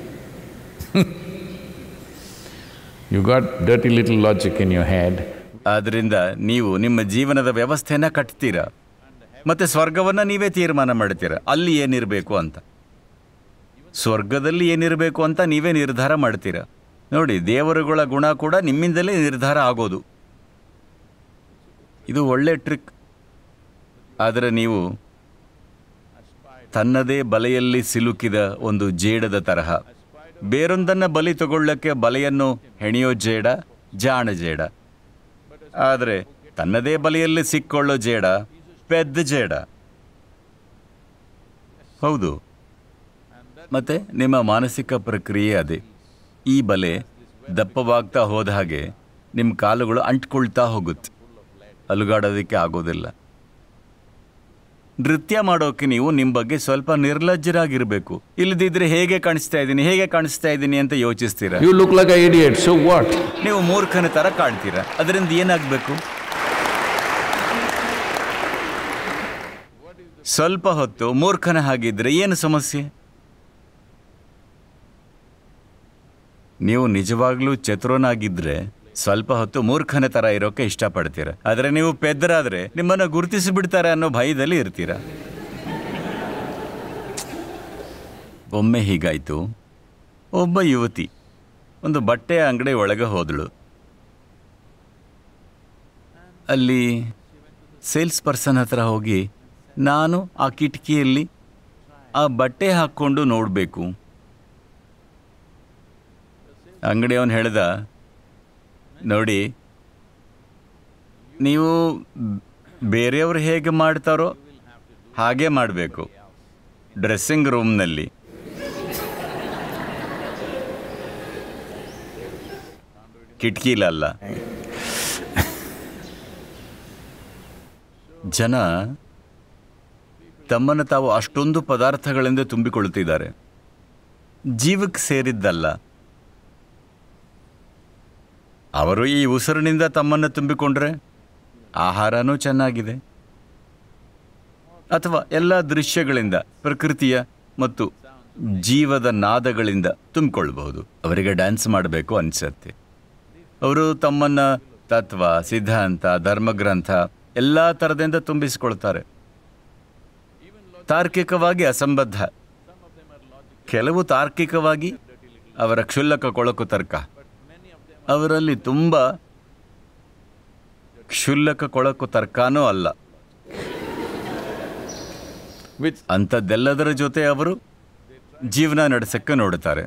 Speaker 1: You got dirty little logic in your head.
Speaker 3: ಆದ್ದರಿಂದ ನೀವು ನಿಮ್ಮ ಜೀವನದ ವ್ಯವಸ್ಥೆಯನ್ನು ಕಟ್ತೀರಾ ಮತ್ತು ಸ್ವರ್ಗವನ್ನು ನೀವೇ ತೀರ್ಮಾನ ಮಾಡ್ತೀರಾ ಅಲ್ಲಿ ಏನಿರಬೇಕು ಅಂತ ಸ್ವರ್ಗದಲ್ಲಿ ಏನಿರಬೇಕು ಅಂತ ನೀವೇ ನಿರ್ಧಾರ ಮಾಡ್ತೀರಾ ನೋಡಿ ದೇವರುಗಳ ಗುಣ ಕೂಡ ನಿಮ್ಮಿಂದಲೇ ನಿರ್ಧಾರ ಆಗೋದು ಇದು ಒಳ್ಳೆ ಟ್ರಿಕ್ ಆದರೆ ನೀವು ತನ್ನದೇ ಬಲೆಯಲ್ಲಿ ಸಿಲುಕಿದ ಒಂದು ಜೇಡದ ತರಹ ಬೇರೊಂದನ್ನು ಬಲಿ ತಗೊಳ್ಳಕ್ಕೆ ಬಲೆಯನ್ನು ಹೆಣೆಯೋ ಜೇಡ ಜಾಣ ಜೇಡ ಆದರೆ ತನ್ನದೇ ಬಲೆಯಲ್ಲಿ ಸಿಕ್ಕೊಳ್ಳೋ ಜೇಡ ಪೆದ್ದ ಜೇಡ ಹೌದು ಮತ್ತೆ ನಿಮ್ಮ ಮಾನಸಿಕ ಪ್ರಕ್ರಿಯೆ ಅದೇ ಈ ಬಲೆ ದಪ್ಪವಾಗ್ತಾ ಹೋದ ಹಾಗೆ ನಿಮ್ಮ ಕಾಲುಗಳು ಅಂಟ್ಕೊಳ್ತಾ ಹೋಗುತ್ತೆ ಅಲುಗಾಡೋದಕ್ಕೆ ಆಗೋದಿಲ್ಲ ನೃತ್ಯ ಮಾಡೋಕೆ ನೀವು ನಿಮ್ಮ ಬಗ್ಗೆ ಸ್ವಲ್ಪ ನಿರ್ಲಜ್ಜರಾಗಿರಬೇಕು ಇಲ್ಲದಿದ್ರೆ ಹೇಗೆ ಕಾಣಿಸ್ತಾ ಇದ್ದೀನಿ ಹೇಗೆ ಕಾಣಿಸ್ತಾ ಇದ್ದೀನಿ ಅಂತ ಯೋಚಿಸ್ತೀರಾ
Speaker 1: You look like an idiot, so what?
Speaker 3: ನೀವು ಮೂರ್ಖನ ತರ ಕಾಣ್ತೀರಾ ಅದರಿಂದ ಏನಾಗಬೇಕು ಸ್ವಲ್ಪ ಹೊತ್ತು ಮೂರ್ಖನ ಹಾಗಿದ್ರೆ ಏನು ಸಮಸ್ಯೆ ನೀವು ನಿಜವಾಗ್ಲೂ ಚತುರನಾಗಿದ್ರೆ ಸ್ವಲ್ಪ ಹೊತ್ತು ಮೂರ್ಖನ ತರ ಇರೋಕೆ ಇಷ್ಟಪಡ್ತೀರ ಆದರೆ ನೀವು ಪೆದ್ದರಾದ್ರೆ ನಿಮ್ಮನ್ನು ಗುರುತಿಸಿ ಬಿಡ್ತಾರೆ ಅನ್ನೋ ಭಯದಲ್ಲಿ ಇರ್ತೀರ ಒಮ್ಮೆ ಹೀಗಾಯ್ತು ಒಬ್ಬ ಯುವತಿ ಒಂದು ಬಟ್ಟೆಯ ಅಂಗಡಿ ಒಳಗೆ ಹೋದಳು ಅಲ್ಲಿ ಸೇಲ್ಸ್ ಪರ್ಸನ್ ಹತ್ರ ಹೋಗಿ ನಾನು ಆ ಕಿಟಕಿಯಲ್ಲಿ ಆ ಬಟ್ಟೆ ಹಾಕ್ಕೊಂಡು ನೋಡಬೇಕು ಅಂಗಡಿಯವನು ಹೇಳ್ದ ನೋಡಿ ನೀವು ಬೇರೆಯವರು ಹೇಗೆ ಮಾಡ್ತಾರೋ ಹಾಗೆ ಮಾಡಬೇಕು ಡ್ರೆಸ್ಸಿಂಗ್ ರೂಮ್ನಲ್ಲಿ ಕಿಟಕಿಲಲ್ಲ ಜನ ತಮ್ಮನ್ನು ತಾವು ಅಷ್ಟೊಂದು ಪದಾರ್ಥಗಳಿಂದ ತುಂಬಿಕೊಳ್ಳುತ್ತಿದ್ದಾರೆ ಜೀವಕ್ಕೆ ಸೇರಿದ್ದಲ್ಲ ಅವರು ಈ ಉಸಿರಿನಿಂದ ತಮ್ಮನ್ನು ತುಂಬಿಕೊಂಡ್ರೆ ಆಹಾರನೂ ಚೆನ್ನಾಗಿದೆ ಅಥವಾ ಎಲ್ಲ ದೃಶ್ಯಗಳಿಂದ ಪ್ರಕೃತಿಯ ಮತ್ತು ಜೀವದ ನಾದಗಳಿಂದ ತುಂಬಿಕೊಳ್ಬಹುದು ಅವರಿಗೆ ಡ್ಯಾನ್ಸ್ ಮಾಡಬೇಕು ಅನಿಸತ್ತೆ ಅವರು ತಮ್ಮನ್ನ ತತ್ವ ಸಿದ್ಧಾಂತ ಧರ್ಮಗ್ರಂಥ ಎಲ್ಲ ಥರದಿಂದ ತುಂಬಿಸಿಕೊಳ್ತಾರೆ ತಾರ್ಕಿಕವಾಗಿ ಅಸಂಬದ್ಧ ಕೆಲವು ತಾರ್ಕಿಕವಾಗಿ ಅವರ ಕ್ಷುಲ್ಲಕ ಕೊಳಕು ತರ್ಕ ಅವರಲ್ಲಿ ತುಂಬ ಕ್ಷುಲ್ಲಕ ಕೊಳಕು ತರ್ಕನೂ ಅಲ್ಲ
Speaker 1: With
Speaker 3: ಅಂಥದ್ದೆಲ್ಲದರ ಜೊತೆ ಅವರು ಜೀವನ ನಡೆಸಕ್ಕೆ ನೋಡುತ್ತಾರೆ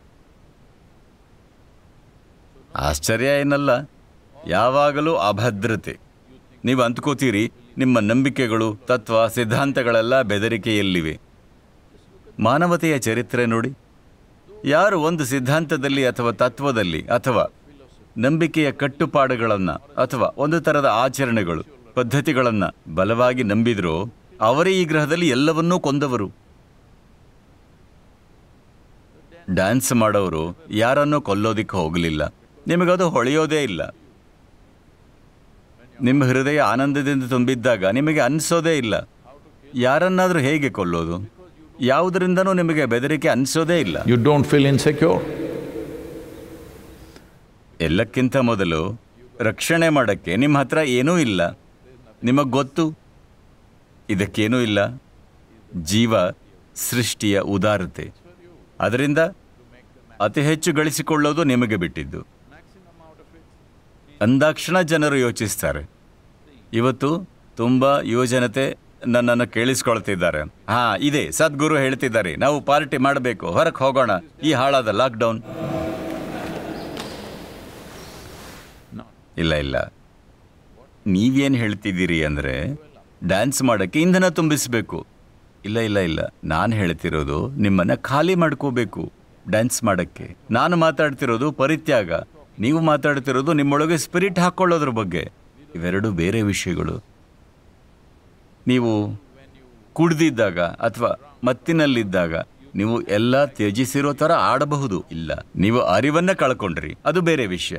Speaker 3: ಆಶ್ಚರ್ಯ ಏನಲ್ಲ ಯಾವಾಗಲೂ ಅಭದ್ರತೆ ನೀವು ಅಂದ್ಕೋತೀರಿ ನಿಮ್ಮ ನಂಬಿಕೆಗಳು ತತ್ವ ಸಿದ್ಧಾಂತಗಳೆಲ್ಲ ಬೆದರಿಕೆಯಲ್ಲಿವೆ ಮಾನವತೆಯ ಚರಿತ್ರೆ ನೋಡಿ ಯಾರು ಒಂದು ಸಿದ್ಧಾಂತದಲ್ಲಿ ಅಥವಾ ತತ್ವದಲ್ಲಿ ಅಥವಾ ನಂಬಿಕೆಯ ಕಟ್ಟುಪಾಡುಗಳನ್ನು ಅಥವಾ ಒಂದು ಥರದ ಆಚರಣೆಗಳು ಪದ್ಧತಿಗಳನ್ನು ಬಲವಾಗಿ ನಂಬಿದ್ರೋ ಅವರೇ ಈ ಗ್ರಹದಲ್ಲಿ ಎಲ್ಲವನ್ನೂ ಕೊಂದವರು ಡ್ಯಾನ್ಸ್ ಮಾಡೋರು ಯಾರನ್ನೂ ಕೊಲ್ಲೋದಿಕ್ಕೆ ಹೋಗಲಿಲ್ಲ ನಿಮಗದು ಹೊಳೆಯೋದೇ ಇಲ್ಲ ನಿಮ್ಮ ಹೃದಯ ಆನಂದದಿಂದ ತುಂಬಿದ್ದಾಗ ನಿಮಗೆ ಅನಿಸೋದೇ ಇಲ್ಲ ಯಾರನ್ನಾದರೂ ಹೇಗೆ ಕೊಲ್ಲೋದು ಯಾವುದರಿಂದನೂ ನಿಮಗೆ ಬೆದರಿಕೆ ಅನಿಸೋದೇ ಇಲ್ಲ
Speaker 1: You don't feel insecure.
Speaker 3: ಎಲ್ಲಕ್ಕಿಂತ ಮೊದಲು ರಕ್ಷಣೆ ಮಾಡೋಕ್ಕೆ ನಿಮ್ಮ ಹತ್ರ ಏನೂ ಇಲ್ಲ ನಿಮಗೆ ಗೊತ್ತು ಇದಕ್ಕೇನೂ ಇಲ್ಲ ಜೀವ ಸೃಷ್ಟಿಯ ಉದಾರತೆ ಅದರಿಂದ ಅತಿ ಹೆಚ್ಚು ಗಳಿಸಿಕೊಳ್ಳೋದು ನಿಮಗೆ ಬಿಟ್ಟಿದ್ದು ಅಂದಾಕ್ಷಣ ಜನರು ಯೋಚಿಸ್ತಾರೆ ಇವತ್ತು ತುಂಬ ಯುವಜನತೆ ನನ್ನನ್ನು ಕೇಳಿಸ್ಕೊಳ್ತಿದ್ದಾರೆ ಹಾ ಇದೆ ಸದ್ಗುರು ಹೇಳ್ತಿದ್ದಾರೆ ನಾವು ಪಾರ್ಟಿ ಮಾಡಬೇಕು ಹೊರಗೆ ಹೋಗೋಣ ಈ ಹಾಳಾದ ಲಾಕ್ಡೌನ್ ಇಲ್ಲ ಇಲ್ಲ ನೀವೇನು ಹೇಳ್ತಿದ್ದೀರಿ ಅಂದರೆ ಡ್ಯಾನ್ಸ್ ಮಾಡೋಕ್ಕೆ ಇಂಧನ ತುಂಬಿಸಬೇಕು ಇಲ್ಲ ಇಲ್ಲ ಇಲ್ಲ ನಾನು ಹೇಳ್ತಿರೋದು ನಿಮ್ಮನ್ನು ಖಾಲಿ ಮಾಡ್ಕೋಬೇಕು ಡ್ಯಾನ್ಸ್ ಮಾಡೋಕ್ಕೆ ನಾನು ಮಾತಾಡ್ತಿರೋದು ಪರಿತ್ಯಾಗ ನೀವು ಮಾತಾಡ್ತಿರೋದು ನಿಮ್ಮೊಳಗೆ ಸ್ಪಿರಿಟ್ ಹಾಕ್ಕೊಳ್ಳೋದ್ರ ಬಗ್ಗೆ ಇವೆರಡು ಬೇರೆ ವಿಷಯಗಳು ನೀವು ಕುಡ್ದಿದ್ದಾಗ ಅಥವಾ ಮತ್ತಿನಲ್ಲಿದ್ದಾಗ ನೀವು ಎಲ್ಲ ತ್ಯಜಿಸಿರೋ ಥರ ಆಡಬಹುದು ಇಲ್ಲ ನೀವು ಅರಿವನ್ನ ಕಳ್ಕೊಂಡ್ರಿ ಅದು ಬೇರೆ ವಿಷಯ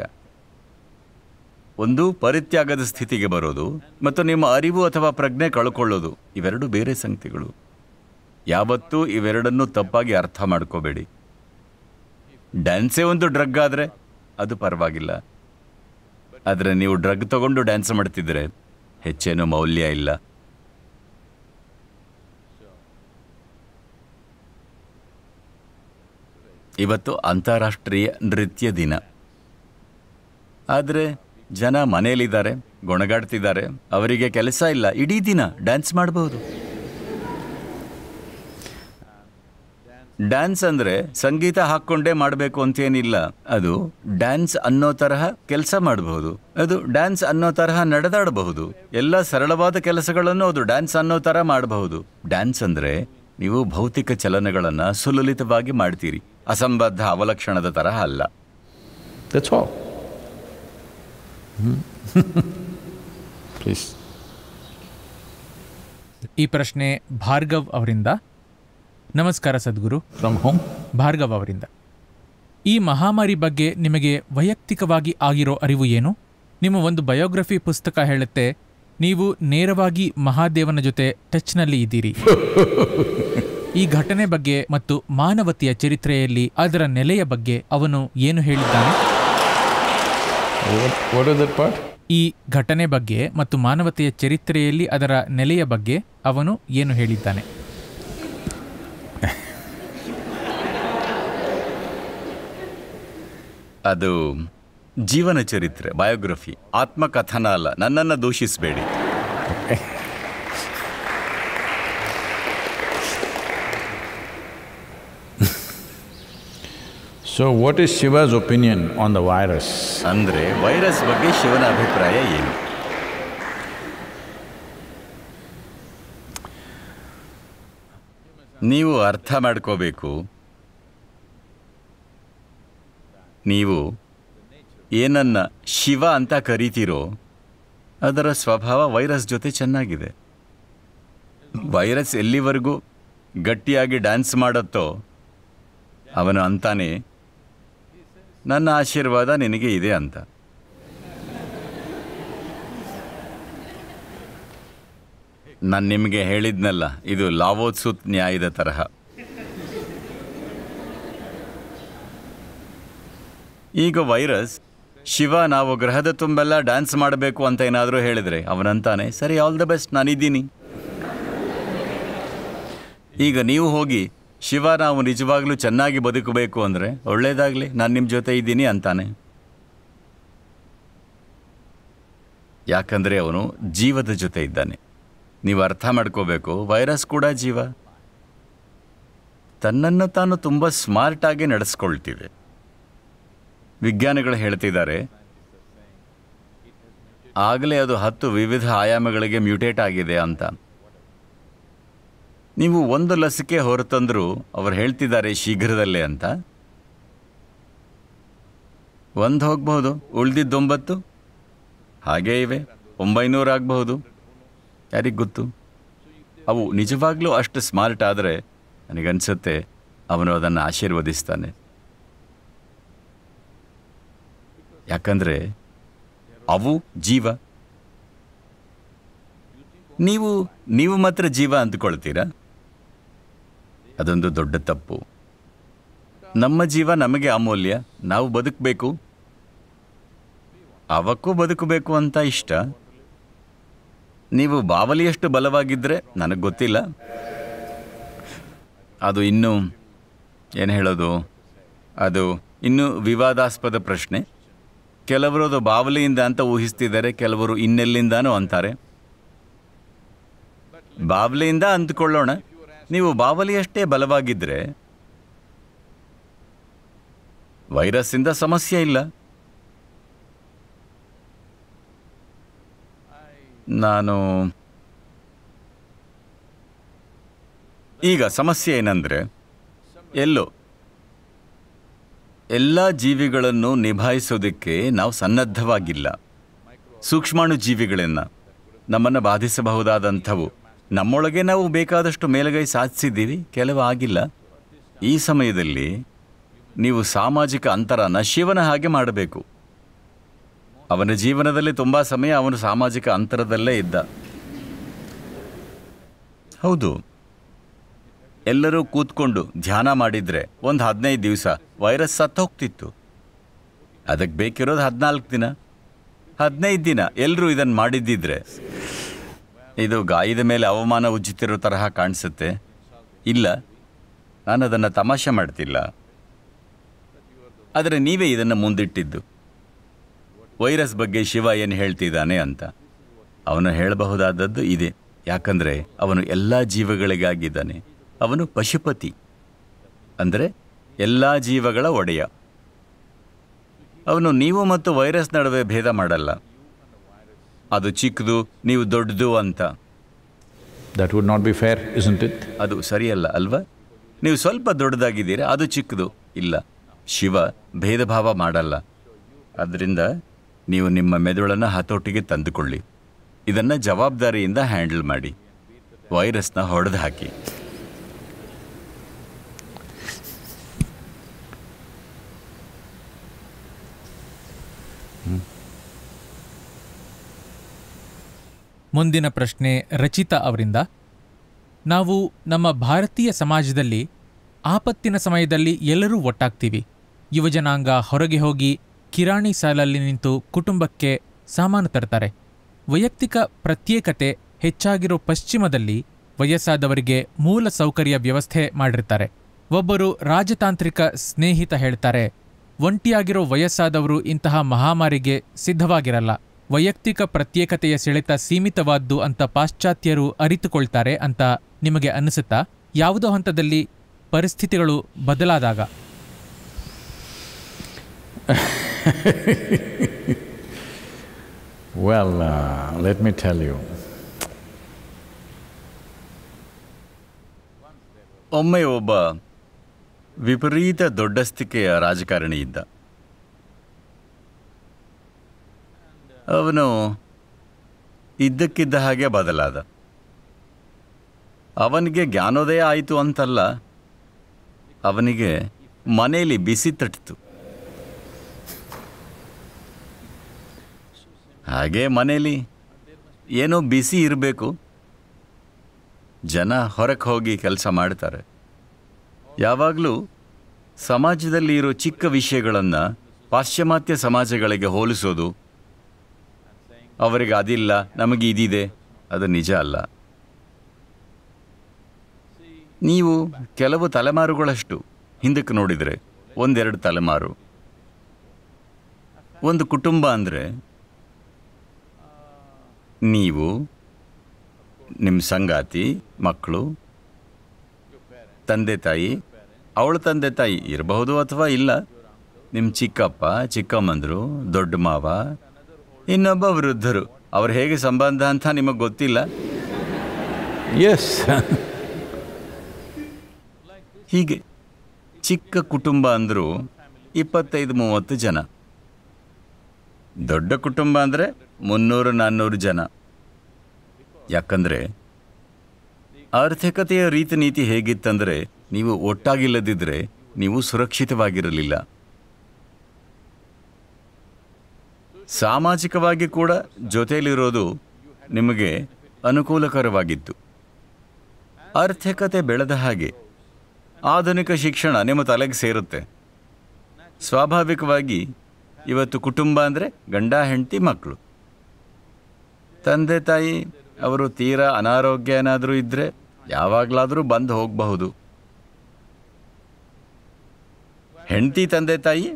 Speaker 3: ಒಂದು ಪರಿತ್ಯಾಗದ ಸ್ಥಿತಿಗೆ ಬರೋದು ಮತ್ತು ನಿಮ್ಮ ಅರಿವು ಅಥವಾ ಪ್ರಜ್ಞೆ ಕಳ್ಕೊಳ್ಳೋದು ಇವೆರಡು ಬೇರೆ ಸಂಗತಿಗಳು ಯಾವತ್ತೂ ಇವೆರಡನ್ನೂ ತಪ್ಪಾಗಿ ಅರ್ಥ ಮಾಡ್ಕೋಬೇಡಿ ಡ್ಯಾನ್ಸೇ ಒಂದು ಡ್ರಗ್ ಆದರೆ ಅದು ಪರವಾಗಿಲ್ಲ ಆದರೆ ನೀವು ಡ್ರಗ್ ತಗೊಂಡು ಡ್ಯಾನ್ಸ್ ಮಾಡ್ತಿದ್ರೆ ಹೆಚ್ಚೇನು ಮೌಲ್ಯ ಇಲ್ಲ ಇವತ್ತು ಅಂತಾರಾಷ್ಟ್ರೀಯ ನೃತ್ಯ ದಿನ ಆದರೆ ಜನ ಮನೆಯಲ್ಲಿದ್ದಾರೆ ಗೊಣಗಾಡ್ತಿದ್ದಾರೆ ಅವರಿಗೆ ಕೆಲಸ ಇಲ್ಲ ಇಡೀ ದಿನ ಡ್ಯಾನ್ಸ್ ಮಾಡಬಹುದು ಡ್ಯಾನ್ಸ್ ಅಂದರೆ ಸಂಗೀತ ಹಾಕ್ಕೊಂಡೇ ಮಾಡಬೇಕು ಅಂತೇನಿಲ್ಲ ಅದು ಡ್ಯಾನ್ಸ್ ಅನ್ನೋ ತರಹ ಕೆಲಸ ಮಾಡಬಹುದು ಅದು ಡ್ಯಾನ್ಸ್ ಅನ್ನೋ ತರಹ ನಡೆದಾಡಬಹುದು ಎಲ್ಲ ಸರಳವಾದ ಕೆಲಸಗಳನ್ನು ಅದು ಡ್ಯಾನ್ಸ್ ಅನ್ನೋ ಥರ ಮಾಡಬಹುದು ಡ್ಯಾನ್ಸ್ ಅಂದರೆ ನೀವು ಭೌತಿಕ ಚಲನೆಗಳನ್ನು ಸುಲಲಿತವಾಗಿ ಮಾಡ್ತೀರಿ ಅಸಂಬದ್ಧ ಅವಲಕ್ಷಣದ ತರಹ ಅಲ್ಲ
Speaker 1: That's all. Hmm. Please.
Speaker 4: ಈ ಪ್ರಶ್ನೆ ಭಾರ್ಗವ್ ಅವರಿಂದ ನಮಸ್ಕಾರ ಸದ್ಗುರು
Speaker 1: From whom?
Speaker 4: ಭಾರ್ಗವ್ ಅವರಿಂದ ಈ ಮಹಾಮಾರಿ ಬಗ್ಗೆ ನಿಮಗೆ ವೈಯಕ್ತಿಕವಾಗಿ ಆಗಿರೋ ಅರಿವು ಏನು ನಿಮ್ಮ ಒಂದು ಬಯೋಗ್ರಫಿ ಪುಸ್ತಕ ಹೇಳುತ್ತೆ ನೀವು ನೇರವಾಗಿ ಮಹಾದೇವನ ಜೊತೆ ಟಚ್ನಲ್ಲಿ ಇದ್ದೀರಿ ಈ ಘಟನೆ ಬಗ್ಗೆ ಮತ್ತು ಮಾನವತೆಯ ಚರಿತ್ರೆಯಲ್ಲಿ ಅದರ ನೆಲೆಯ ಬಗ್ಗೆ ಅವನು ಏನು ಹೇಳಿದ್ದಾನೆ
Speaker 1: What, what is that part?
Speaker 4: ಈ ಘಟನೆ ಬಗ್ಗೆ ಮತ್ತು ಮಾನವತೆಯ ಚರಿತ್ರೆಯಲ್ಲಿ ಅದರ ನೆಲೆಯ ಬಗ್ಗೆ ಅವನು ಏನು ಹೇಳಿದ್ದಾನೆ
Speaker 3: ಅದು ಜೀವನ ಚರಿತ್ರೆ ಬಯೋಗ್ರಫಿ ಆತ್ಮಕಥನ ಅಲ್ಲ ನನ್ನನ್ನು ದೂಷಿಸಬೇಡಿ
Speaker 1: So, what is Shiva's opinion on the virus?
Speaker 3: ಅಂದರೆ ವೈರಸ್ ಬಗ್ಗೆ ಶಿವನ ಅಭಿಪ್ರಾಯ ಏನು ನೀವು ಅರ್ಥ ಮಾಡ್ಕೋಬೇಕು ನೀವು ಏನನ್ನ ಶಿವ ಅಂತ ಕರಿತೀರೋ ಅದರ ಸ್ವಭಾವ ವೈರಸ್ ಜೊತೆ ಚೆನ್ನಾಗಿದೆ ವೈರಸ್ ಎಲ್ಲಿವರೆಗೂ ಗಟ್ಟಿಯಾಗಿ ಡ್ಯಾನ್ಸ್ ಮಾಡುತ್ತೋ ಅವನು ಅಂತಾನೆ ನನ್ನ ಆಶೀರ್ವಾದ ನಿನಗೆ ಇದೆ ಅಂತ ನಾನು ನಿಮಗೆ ಹೇಳಿದ್ನಲ್ಲ ಇದು ಲಾವೋತ್ಸುತ್ ನ್ಯಾಯದ ತರಹ ಈಗ ವೈರಸ್ ಶಿವ ನಾವು ಗ್ರಹದ ತುಂಬೆಲ್ಲ ಡ್ಯಾನ್ಸ್ ಮಾಡಬೇಕು ಅಂತ ಏನಾದರೂ ಹೇಳಿದ್ರೆ ಅವನಂತಾನೆ ಸರಿ ಆಲ್ ದ ಬೆಸ್ಟ್ ನಾನಿದ್ದೀನಿ ಈಗ ನೀವು ಹೋಗಿ ಶಿವ ನಾವು ನಿಜವಾಗ್ಲೂ ಚೆನ್ನಾಗಿ ಬದುಕಬೇಕು ಅಂದರೆ ಒಳ್ಳೇದಾಗಲಿ ನಾನು ನಿಮ್ಮ ಜೊತೆ ಇದ್ದೀನಿ ಅಂತಾನೆ ಯಾಕಂದರೆ ಅವನು ಜೀವದ ಜೊತೆ ಇದ್ದಾನೆ ನೀವು ಅರ್ಥ ಮಾಡ್ಕೋಬೇಕು ವೈರಸ್ ಕೂಡ ಜೀವ ತನ್ನನ್ನು ತಾನು ತುಂಬ ಸ್ಮಾರ್ಟಾಗಿ ನಡೆಸ್ಕೊಳ್ತಿದೆ ವಿಜ್ಞಾನಿಗಳು ಹೇಳ್ತಿದ್ದಾರೆ ಆಗಲೇ ಅದು ಹತ್ತು ವಿವಿಧ ಆಯಾಮಗಳಿಗೆ ಮ್ಯೂಟೇಟ್ ಆಗಿದೆ ಅಂತ ನೀವು ಒಂದು ಲಸಿಕೆ ಹೊರತಂದರೂ ಅವ್ರು ಹೇಳ್ತಿದ್ದಾರೆ ಶೀಘ್ರದಲ್ಲೇ ಅಂತ ಒಂದು ಹೋಗ್ಬಹುದು ಉಳ್ದಿದ್ದೊಂಬತ್ತು ಹಾಗೇ ಇವೆ ಒಂಬೈನೂರು ಆಗಬಹುದು ಯಾರಿಗೆ ಗೊತ್ತು ಅವು ನಿಜವಾಗ್ಲೂ ಅಷ್ಟು ಸ್ಮಾರ್ಟ್ ಆದರೆ ನನಗನ್ಸುತ್ತೆ ಅವನು ಅದನ್ನು ಆಶೀರ್ವದಿಸ್ತಾನೆ ಯಾಕಂದರೆ ಅವು ಜೀವ ನೀವು ನೀವು ಮಾತ್ರ ಜೀವ ಅಂದ್ಕೊಳ್ತೀರಾ ಅದೊಂದು ದೊಡ್ಡ ತಪ್ಪು ನಮ್ಮ ಜೀವ ನಮಗೆ ಅಮೂಲ್ಯ ನಾವು ಬದುಕಬೇಕು ಅವಕ್ಕೂ ಬದುಕಬೇಕು ಅಂತ ಇಷ್ಟ ನೀವು ಬಾವಲಿಯಷ್ಟು ಬಲವಾಗಿದ್ದರೆ ನನಗೆ ಗೊತ್ತಿಲ್ಲ ಅದು ಇನ್ನೂ ಏನು ಹೇಳೋದು ಅದು ಇನ್ನೂ ವಿವಾದಾಸ್ಪದ ಪ್ರಶ್ನೆ ಕೆಲವರು ಅದು ಬಾವಲಿಯಿಂದ ಅಂತ ಊಹಿಸ್ತಿದ್ದಾರೆ ಕೆಲವರು ಇನ್ನೆಲ್ಲಿಂದಾನೂ ಅಂತಾರೆ ಬಾವಲಿಯಿಂದ ಅಂದ್ಕೊಳ್ಳೋಣ ನೀವು ಬಾವಲಿಯಷ್ಟೇ ಬಲವಾಗಿದ್ದರೆ ವೈರಸ್ಸಿಂದ ಸಮಸ್ಯೆ ಇಲ್ಲ ನಾನು ಈಗ ಸಮಸ್ಯೆ ಏನಂದರೆ ಎಲ್ಲೋ ಎಲ್ಲ ಜೀವಿಗಳನ್ನು ನಿಭಾಯಿಸೋದಕ್ಕೆ ನಾವು ಸನ್ನದ್ಧವಾಗಿಲ್ಲ ಸೂಕ್ಷ್ಮಾಣು ಜೀವಿಗಳನ್ನು ನಮ್ಮನ್ನು ಬಾಧಿಸಬಹುದಾದಂಥವು ನಮ್ಮೊಳಗೆ ನಾವು ಬೇಕಾದಷ್ಟು ಮೇಲುಗೈ ಸಾಧಿಸಿದ್ದೀವಿ ಕೆಲವು ಆಗಿಲ್ಲ ಈ ಸಮಯದಲ್ಲಿ ನೀವು ಸಾಮಾಜಿಕ ಅಂತರನ ಶಿವನ ಹಾಗೆ ಮಾಡಬೇಕು ಅವನ ಜೀವನದಲ್ಲಿ ತುಂಬ ಸಮಯ ಅವನು ಸಾಮಾಜಿಕ ಅಂತರದಲ್ಲೇ ಇದ್ದ ಹೌದು ಎಲ್ಲರೂ ಕೂತ್ಕೊಂಡು ಧ್ಯಾನ ಮಾಡಿದ್ರೆ ಒಂದು ಹದಿನೈದು ದಿವಸ ವೈರಸ್ ಸತ್ತೋಗ್ತಿತ್ತು ಅದಕ್ಕೆ ಬೇಕಿರೋದು ಹದಿನಾಲ್ಕು ದಿನ ಹದಿನೈದು ದಿನ ಎಲ್ಲರೂ ಇದನ್ನು ಮಾಡಿದ್ದಿದ್ರೆ ಇದು ಗಾಯದ ಮೇಲೆ ಅವಮಾನ ಉಜ್ಜುತ್ತಿರೋ ತರಹ ಕಾಣಿಸುತ್ತೆ ಇಲ್ಲ ನಾನು ಅದನ್ನು ತಮಾಷೆ ಮಾಡ್ತಿಲ್ಲ ಆದರೆ ನೀವೇ ಇದನ್ನು ಮುಂದಿಟ್ಟಿದ್ದು ವೈರಸ್ ಬಗ್ಗೆ ಶಿವ ಏನು ಹೇಳ್ತಿದ್ದಾನೆ ಅಂತ ಅವನು ಹೇಳಬಹುದಾದದ್ದು ಇದೆ ಯಾಕಂದರೆ ಅವನು ಎಲ್ಲ ಜೀವಗಳಿಗಾಗಿದ್ದಾನೆ ಅವನು ಪಶುಪತಿ ಅಂದರೆ ಎಲ್ಲ ಜೀವಗಳ ಒಡೆಯ ಅವನು ನೀವು ಮತ್ತು ವೈರಸ್ ನಡುವೆ ಭೇದ ಮಾಡಲ್ಲ ಅದು ಚಿಕ್ಕದು ನೀವು ದೊಡ್ಡದು ಅಂತ
Speaker 1: That would not be fair, isn't it?
Speaker 3: ಅದು ಸರಿಯಲ್ಲ ಅಲ್ವಾ ನೀವು ಸ್ವಲ್ಪ ದೊಡ್ಡದಾಗಿದ್ದೀರಾ ಅದು ಚಿಕ್ಕದು ಇಲ್ಲ ಶಿವ ಭೇದ ಭಾವ ಮಾಡಲ್ಲ ಅದರಿಂದ ನೀವು ನಿಮ್ಮ ಮೆದುಳನ್ನು ಹತೋಟಿಗೆ ತಂದುಕೊಳ್ಳಿ ಇದನ್ನು ಜವಾಬ್ದಾರಿಯಿಂದ ಹ್ಯಾಂಡಲ್ ಮಾಡಿ ವೈರಸ್ನ ಹೊಡೆದು ಹಾಕಿ
Speaker 4: ಮುಂದಿನ ಪ್ರಶ್ನೆ ರಚಿತಾ ಅವರಿಂದ ನಾವು ನಮ್ಮ ಭಾರತೀಯ ಸಮಾಜದಲ್ಲಿ ಆಪತ್ತಿನ ಸಮಯದಲ್ಲಿ ಎಲ್ಲರೂ ಒಟ್ಟಾಗ್ತೀವಿ ಯುವಜನಾಂಗ ಹೊರಗೆ ಹೋಗಿ ಕಿರಾಣಿ ಸಾಲಲ್ಲಿ ನಿಂತು ಕುಟುಂಬಕ್ಕೆ ಸಾಮಾನು ತರ್ತಾರೆ ವೈಯಕ್ತಿಕ ಪ್ರತ್ಯೇಕತೆ ಹೆಚ್ಚಾಗಿರೋ ಪಶ್ಚಿಮದಲ್ಲಿ ವಯಸ್ಸಾದವರಿಗೆ ಮೂಲ ಸೌಕರ್ಯ ವ್ಯವಸ್ಥೆ ಮಾಡಿರ್ತಾರೆ ಒಬ್ಬರು ರಾಜತಾಂತ್ರಿಕ ಸ್ನೇಹಿತ ಹೇಳ್ತಾರೆ ಒಂಟಿಯಾಗಿರೋ ವಯಸ್ಸಾದವರು ಇಂತಹ ಮಹಾಮಾರಿಗೆ ಸಿದ್ಧವಾಗಿರಲ್ಲ ವೈಯಕ್ತಿಕ ಪ್ರತ್ಯೇಕತೆಯ ಸೆಳೆತ ಸೀಮಿತವಾದ್ದು ಅಂತ ಪಾಶ್ಚಾತ್ಯರು ಅರಿತುಕೊಳ್ತಾರೆ ಅಂತ ನಿಮಗೆ ಅನಿಸುತ್ತಾ ಯಾವುದೋ ಹಂತದಲ್ಲಿ ಪರಿಸ್ಥಿತಿಗಳು ಬದಲಾದಾಗ
Speaker 1: Well, uh, let me tell you.
Speaker 3: ಒಮ್ಮೆ ಒಬ್ಬ ವಿಪರೀತ ದೊಡ್ಡಸ್ತಿಕೆಯ ರಾಜಕಾರಣಿ ಇದ್ದ ಅವನು ಇದ್ದಕ್ಕಿದ್ದ ಹಾಗೆ ಬದಲಾದ ಅವನಿಗೆ ಜ್ಞಾನೋದಯ ಆಯಿತು ಅಂತಲ್ಲ ಅವನಿಗೆ ಮನೆಯಲ್ಲಿ ಬಿಸಿ ತಟ್ಟಿತು ಹಾಗೆ ಮನೇಲಿ ಏನೋ ಬಿಸಿ ಇರಬೇಕು ಜನ ಹೊರಗೆ ಹೋಗಿ ಕೆಲಸ ಮಾಡ್ತಾರೆ ಯಾವಾಗಲೂ ಸಮಾಜದಲ್ಲಿ ಇರೋ ಚಿಕ್ಕ ವಿಷಯಗಳನ್ನು ಪಾಶ್ಚಿಮಾತ್ಯ ಸಮಾಜಗಳಿಗೆ ಹೋಲಿಸೋದು ಅವರಿಗೆ ಅದಿಲ್ಲ ನಮಗೆ ಇದಿದೆ ಅದು ನಿಜ ಅಲ್ಲ ನೀವು ಕೆಲವು ತಲೆಮಾರುಗಳಷ್ಟು ಹಿಂದಕ್ಕೆ ನೋಡಿದರೆ ಒಂದೆರಡು ತಲೆಮಾರು ಒಂದು ಕುಟುಂಬ ಅಂದರೆ ನೀವು ನಿಮ್ಮ ಸಂಗಾತಿ ಮಕ್ಕಳು ತಂದೆ ತಾಯಿ ಅವಳ ತಂದೆ ತಾಯಿ ಇರಬಹುದು ಅಥವಾ ಇಲ್ಲ ನಿಮ್ಮ ಚಿಕ್ಕಪ್ಪ ಚಿಕ್ಕಮ್ಮಂದರು ದೊಡ್ಡ ಮಾವ ಇನ್ನೊಬ್ಬ ವೃದ್ಧರು ಅವ್ರು ಹೇಗೆ ಸಂಬಂಧ ಅಂತ ನಿಮಗೆ ಗೊತ್ತಿಲ್ಲ
Speaker 1: Yes.
Speaker 3: ಹೀಗೆ ಚಿಕ್ಕ ಕುಟುಂಬ ಅಂದರೂ ಇಪ್ಪತ್ತೈದು ಮೂವತ್ತು ಜನ ದೊಡ್ಡ ಕುಟುಂಬ ಅಂದರೆ ಮುನ್ನೂರು ನಾನ್ನೂರು ಜನ ಯಾಕಂದರೆ ಆರ್ಥಿಕತೆಯ ರೀತಿ ನೀತಿ ಹೇಗಿತ್ತಂದರೆ ನೀವು ಒಟ್ಟಾಗಿಲ್ಲದಿದ್ದರೆ ನೀವು ಸುರಕ್ಷಿತವಾಗಿರಲಿಲ್ಲ ಸಾಮಾಜಿಕವಾಗಿ ಕೂಡ ಜೊತೆಯಲ್ಲಿರೋದು ನಿಮಗೆ ಅನುಕೂಲಕರವಾಗಿತ್ತು ಆರ್ಥಿಕತೆ ಬೆಳೆದ ಹಾಗೆ ಆಧುನಿಕ ಶಿಕ್ಷಣ ನಿಮ್ಮ ತಲೆಗೆ ಸೇರುತ್ತೆ ಸ್ವಾಭಾವಿಕವಾಗಿ ಇವತ್ತು ಕುಟುಂಬ ಅಂದರೆ ಗಂಡ ಹೆಂಡತಿ ಮಕ್ಕಳು ತಂದೆ ತಾಯಿ ಅವರು ತೀರಾ ಅನಾರೋಗ್ಯ ಏನಾದರೂ ಇದ್ದರೆ ಯಾವಾಗಲಾದರೂ ಬಂದು ಹೋಗಬಹುದು ಹೆಂಡತಿ ತಂದೆ ತಾಯಿ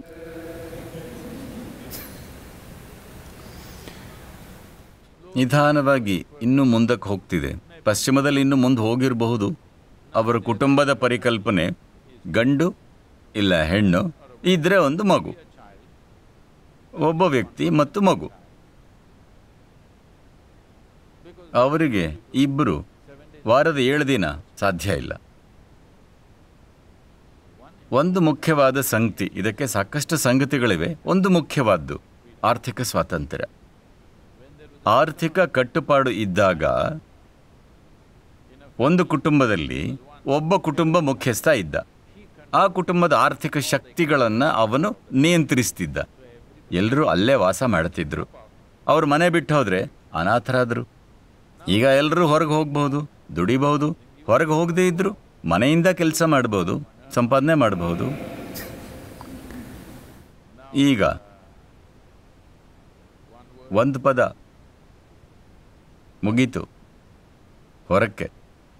Speaker 3: ನಿಧಾನವಾಗಿ ಇನ್ನೂ ಮುಂದಕ್ಕೆ ಹೋಗ್ತಿದೆ ಪಶ್ಚಿಮದಲ್ಲಿ ಇನ್ನು ಮುಂದೆ ಹೋಗಿರಬಹುದು ಅವರ ಕುಟುಂಬದ ಪರಿಕಲ್ಪನೆ ಗಂಡು ಇಲ್ಲ ಹೆಣ್ಣು ಇದ್ರೆ ಒಂದು ಮಗು ಒಬ್ಬ ವ್ಯಕ್ತಿ ಮತ್ತು ಮಗು ಅವರಿಗೆ ಇಬ್ಬರು ವಾರದ ಏಳು ದಿನ ಸಾಧ್ಯ ಇಲ್ಲ ಒಂದು ಮುಖ್ಯವಾದ ಸಂಗತಿ ಇದಕ್ಕೆ ಸಾಕಷ್ಟು ಸಂಗತಿಗಳಿವೆ ಒಂದು ಮುಖ್ಯವಾದ್ದು ಆರ್ಥಿಕ ಸ್ವಾತಂತ್ರ್ಯ ಆರ್ಥಿಕ ಕಟ್ಟುಪಾಡು ಇದ್ದಾಗ ಒಂದು ಕುಟುಂಬದಲ್ಲಿ ಒಬ್ಬ ಕುಟುಂಬ ಮುಖ್ಯಸ್ಥ ಇದ್ದ ಆ ಕುಟುಂಬದ ಆರ್ಥಿಕ ಶಕ್ತಿಗಳನ್ನು ಅವನು ನಿಯಂತ್ರಿಸ್ತಿದ್ದ ಎಲ್ಲರೂ ಅಲ್ಲೇ ವಾಸ ಮಾಡ್ತಿದ್ರು ಅವ್ರ ಮನೆ ಬಿಟ್ಟು ಹೋದ್ರೆ ಅನಾಥರಾದರು ಈಗ ಎಲ್ಲರೂ ಹೊರಗೆ ಹೋಗ್ಬಹುದು ದುಡಿಬಹುದು ಹೊರಗೆ ಹೋಗದೇ ಇದ್ರು ಮನೆಯಿಂದ ಕೆಲಸ ಮಾಡ್ಬೋದು ಸಂಪಾದನೆ ಮಾಡಬಹುದು ಈಗ ಒಂದು ಪದ ಮುಗೀತು ಹೊರಕ್ಕೆ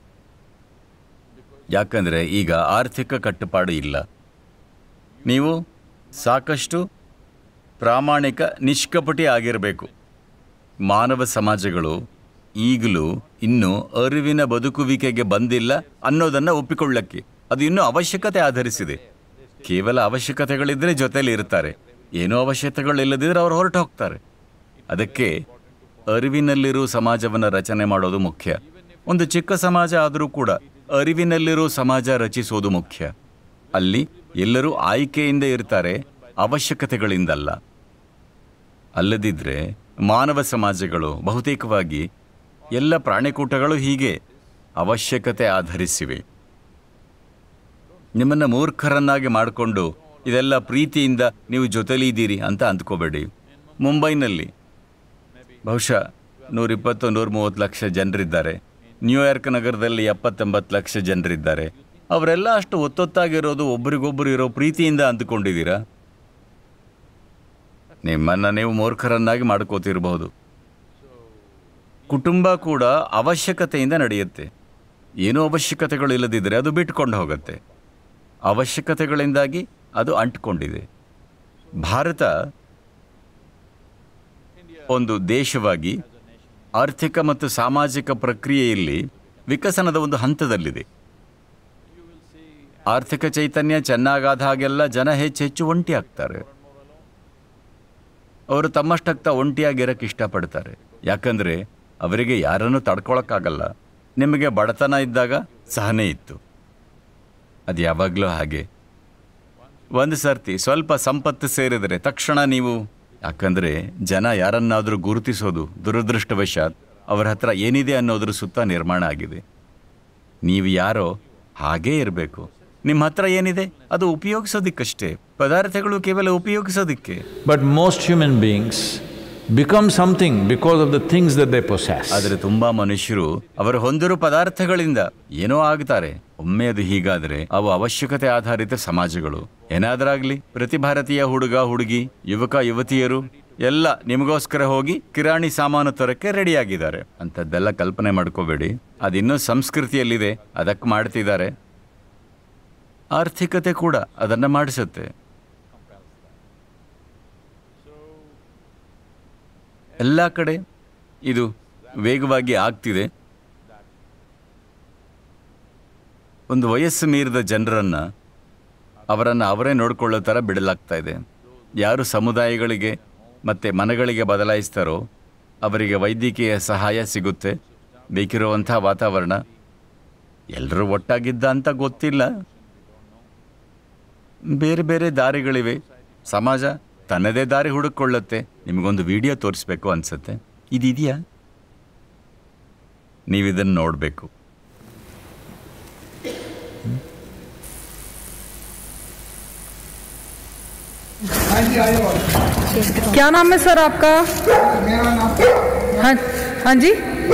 Speaker 3: ಯಾಕಂದರೆ ಈಗ ಆರ್ಥಿಕ ಕಟ್ಟುಪಾಡು ಇಲ್ಲ ನೀವು ಸಾಕಷ್ಟು ಪ್ರಾಮಾಣಿಕ ನಿಷ್ಕಪಟಿ ಆಗಿರಬೇಕು ಮಾನವ ಸಮಾಜಗಳು ಈಗಲೂ ಇನ್ನೂ ಅರಿವಿನ ಬದುಕುವಿಕೆಗೆ ಬಂದಿಲ್ಲ ಅನ್ನೋದನ್ನು ಒಪ್ಪಿಕೊಳ್ಳಕ್ಕೆ ಅದು ಇನ್ನೂ ಅವಶ್ಯಕತೆ ಆಧರಿಸಿದೆ ಕೇವಲ ಅವಶ್ಯಕತೆಗಳಿದ್ದರೆ ಜೊತೆಲಿ ಇರ್ತಾರೆ ಏನೋ ಅವಶ್ಯಕತೆಗಳಿಲ್ಲದಿದ್ದರೆ ಅವ್ರು ಹೊರಟು ಹೋಗ್ತಾರೆ ಅದಕ್ಕೆ ಅರಿವಿನಲ್ಲಿರೋ ಸಮಾಜವನ್ನು ರಚನೆ ಮಾಡೋದು ಮುಖ್ಯ ಒಂದು ಚಿಕ್ಕ ಸಮಾಜ ಆದರೂ ಕೂಡ ಅರಿವಿನಲ್ಲಿರೋ ಸಮಾಜ ರಚಿಸೋದು ಮುಖ್ಯ ಅಲ್ಲಿ ಎಲ್ಲರೂ ಆಯ್ಕೆಯಿಂದ ಇರ್ತಾರೆ ಅವಶ್ಯಕತೆಗಳಿಂದಲ್ಲ ಅಲ್ಲದಿದ್ದರೆ ಮಾನವ ಸಮಾಜಗಳು ಬಹುತೇಕವಾಗಿ ಎಲ್ಲ ಪ್ರಾಣಿಕೂಟಗಳು ಹೀಗೆ ಅವಶ್ಯಕತೆ ಆಧರಿಸಿವೆ ನಿಮ್ಮನ್ನು ಮೂರ್ಖರನ್ನಾಗಿ ಮಾಡಿಕೊಂಡು ಇದೆಲ್ಲ ಪ್ರೀತಿಯಿಂದ ನೀವು ಜೊತೆಲಿದ್ದೀರಿ ಅಂತ ಅಂದ್ಕೋಬೇಡಿ ಮುಂಬೈನಲ್ಲಿ ಬಹುಶಃ ನೂರಿಪ್ಪತ್ತು ನೂರ ಮೂವತ್ತು ಲಕ್ಷ ಜನರಿದ್ದಾರೆ ನ್ಯೂಯಾರ್ಕ್ ನಗರದಲ್ಲಿ ಎಪ್ಪತ್ತೆಂಬತ್ತು ಲಕ್ಷ ಜನರಿದ್ದಾರೆ ಅವರೆಲ್ಲ ಅಷ್ಟು ಒತ್ತೊತ್ತಾಗಿರೋದು ಒಬ್ರಿಗೊಬ್ಬರು ಇರೋ ಪ್ರೀತಿಯಿಂದ ಅಂದುಕೊಂಡಿದ್ದೀರಾ ನಿಮ್ಮನ್ನು ನೀವು ಮೂರ್ಖರನ್ನಾಗಿ ಮಾಡ್ಕೋತಿರಬಹುದು ಕುಟುಂಬ ಕೂಡ ಅವಶ್ಯಕತೆಯಿಂದ ನಡೆಯುತ್ತೆ ಏನೂ ಅವಶ್ಯಕತೆಗಳು ಇಲ್ಲದಿದ್ದರೆ ಅದು ಬಿಟ್ಕೊಂಡು ಹೋಗುತ್ತೆ ಅವಶ್ಯಕತೆಗಳಿಂದಾಗಿ ಅದು ಅಂಟ್ಕೊಂಡಿದೆ ಭಾರತ ಒಂದು ದೇಶವಾಗಿ ಆರ್ಥಿಕ ಮತ್ತು ಸಾಮಾಜಿಕ ಪ್ರಕ್ರಿಯೆಯಲ್ಲಿ ವಿಕಸನದ ಒಂದು ಹಂತದಲ್ಲಿದೆ ಆರ್ಥಿಕ ಚೈತನ್ಯ ಚೆನ್ನಾಗಾದ ಹಾಗೆಲ್ಲ ಜನ ಹೆಚ್ಚು ಹೆಚ್ಚು ಒಂಟಿ ಆಗ್ತಾರೆ ಅವರು ತಮ್ಮಷ್ಟಕ್ತ ಒಂಟಿಯಾಗಿರಕ್ಕೆ ಇಷ್ಟಪಡ್ತಾರೆ ಯಾಕಂದರೆ ಅವರಿಗೆ ಯಾರನ್ನೂ ತಡ್ಕೊಳಕ್ಕಾಗಲ್ಲ ನಿಮಗೆ ಬಡತನ ಇದ್ದಾಗ ಸಹನೆ ಇತ್ತು ಅದು ಯಾವಾಗಲೂ ಹಾಗೆ ಒಂದು ಸರ್ತಿ ಸ್ವಲ್ಪ ಸಂಪತ್ತು ಸೇರಿದರೆ ತಕ್ಷಣ ನೀವು ಯಾಕಂದರೆ ಜನ ಯಾರನ್ನಾದರೂ ಗುರುತಿಸೋದು ದುರದೃಷ್ಟವಶಾತ್ ಅವರ ಹತ್ರ ಏನಿದೆ ಅನ್ನೋದ್ರ ಸುತ್ತ ನಿರ್ಮಾಣ ಆಗಿದೆ ನೀವು ಯಾರೋ ಹಾಗೇ ಇರಬೇಕು ನಿಮ್ಮ ಹತ್ರ ಏನಿದೆ ಅದು ಉಪಯೋಗಿಸೋದಿಕ್ಕಷ್ಟೇ ಪದಾರ್ಥಗಳು ಕೇವಲ ಉಪಯೋಗಿಸೋದಿಕ್ಕೆ
Speaker 1: But most human beings become something because of the things that they possess.
Speaker 3: ಆದರೆ ತುಂಬಾ ಮನುಷ್ಯರು ಅವರು ಹೊಂದಿರೋ ಪದಾರ್ಥಗಳಿಂದ ಏನೋ ಆಗ್ತಾರೆ ಒಮ್ಮೆ ಅದು ಹೀಗಾದರೆ ಅವು ಅವಶ್ಯಕತೆ ಆಧಾರಿತ ಸಮಾಜಗಳು ಏನಾದರಾಗ್ಲಿ ಪ್ರತಿ ಭಾರತೀಯ ಹುಡುಗ ಹುಡುಗಿ ಯುವಕ ಯುವತಿಯರು ಎಲ್ಲ ನಿಮಗೋಸ್ಕರ ಹೋಗಿ ಕಿರಾಣಿ ಸಾಮಾನು ತರಕ್ಕೆ ರೆಡಿಯಾಗಿದ್ದಾರೆ ಅಂಥದ್ದೆಲ್ಲ ಕಲ್ಪನೆ ಮಾಡ್ಕೋಬೇಡಿ ಅದಿನ್ನೂ ಸಂಸ್ಕೃತಿಯಲ್ಲಿದೆ ಅದಕ್ಕೆ ಮಾಡ್ತಿದ್ದಾರೆ ಆರ್ಥಿಕತೆ ಕೂಡ ಅದನ್ನ ಮಾಡಿಸುತ್ತೆ ಎಲ್ಲ ಕಡೆ ಇದು ವೇಗವಾಗಿ ಆಗ್ತಿದೆ ಒಂದು ವಯಸ್ಸು ಮೀರಿದ ಜನರನ್ನು ಅವರನ್ನು ಅವರೇ ನೋಡ್ಕೊಳ್ಳೋ ಥರ ಬಿಡಲಾಗ್ತಾ ಇದೆ ಯಾರು ಸಮುದಾಯಗಳಿಗೆ ಮತ್ತು ಮನೆಗಳಿಗೆ ಬದಲಾಯಿಸ್ತಾರೋ ಅವರಿಗೆ ವೈದ್ಯಕೀಯ ಸಹಾಯ ಸಿಗುತ್ತೆ ಬೇಕಿರುವಂಥ ವಾತಾವರಣ ಎಲ್ಲರೂ ಒಟ್ಟಾಗಿದ್ದ ಅಂತ ಗೊತ್ತಿಲ್ಲ ಬೇರೆ ಬೇರೆ ದಾರಿಗಳಿವೆ ಸಮಾಜ ತನ್ನದೇ ದಾರಿ ಹುಡುಕೊಳ್ಳುತ್ತೆ ನಿಮಗೊಂದು ವಿಡಿಯೋ ತೋರಿಸ್ಬೇಕು ಅನ್ಸುತ್ತೆ ಇದಿದೆಯಾ ನೀವಿದನ್ನು ನೋಡಬೇಕು
Speaker 5: क्या नाम है सर आपका हाँ हाँ जी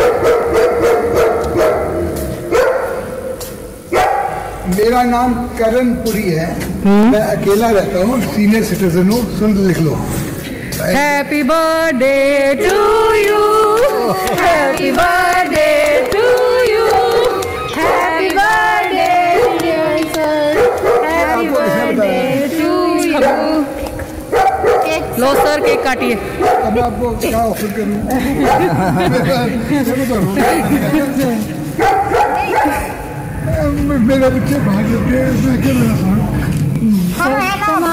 Speaker 6: मेरा नाम करण पुरी है मैं अकेला रहता हूँ सीनियर सिटीजन हूँ सुन लिख लो
Speaker 5: happy birthday to you happy birthday to you happy birthday dear sir happy birthday to you लो सर केक काटिए
Speaker 6: अब मैं आपको क्या ऑफर करूँ मेरा बच्चे भाग लेते हैं मैं अकेला रहता हूँ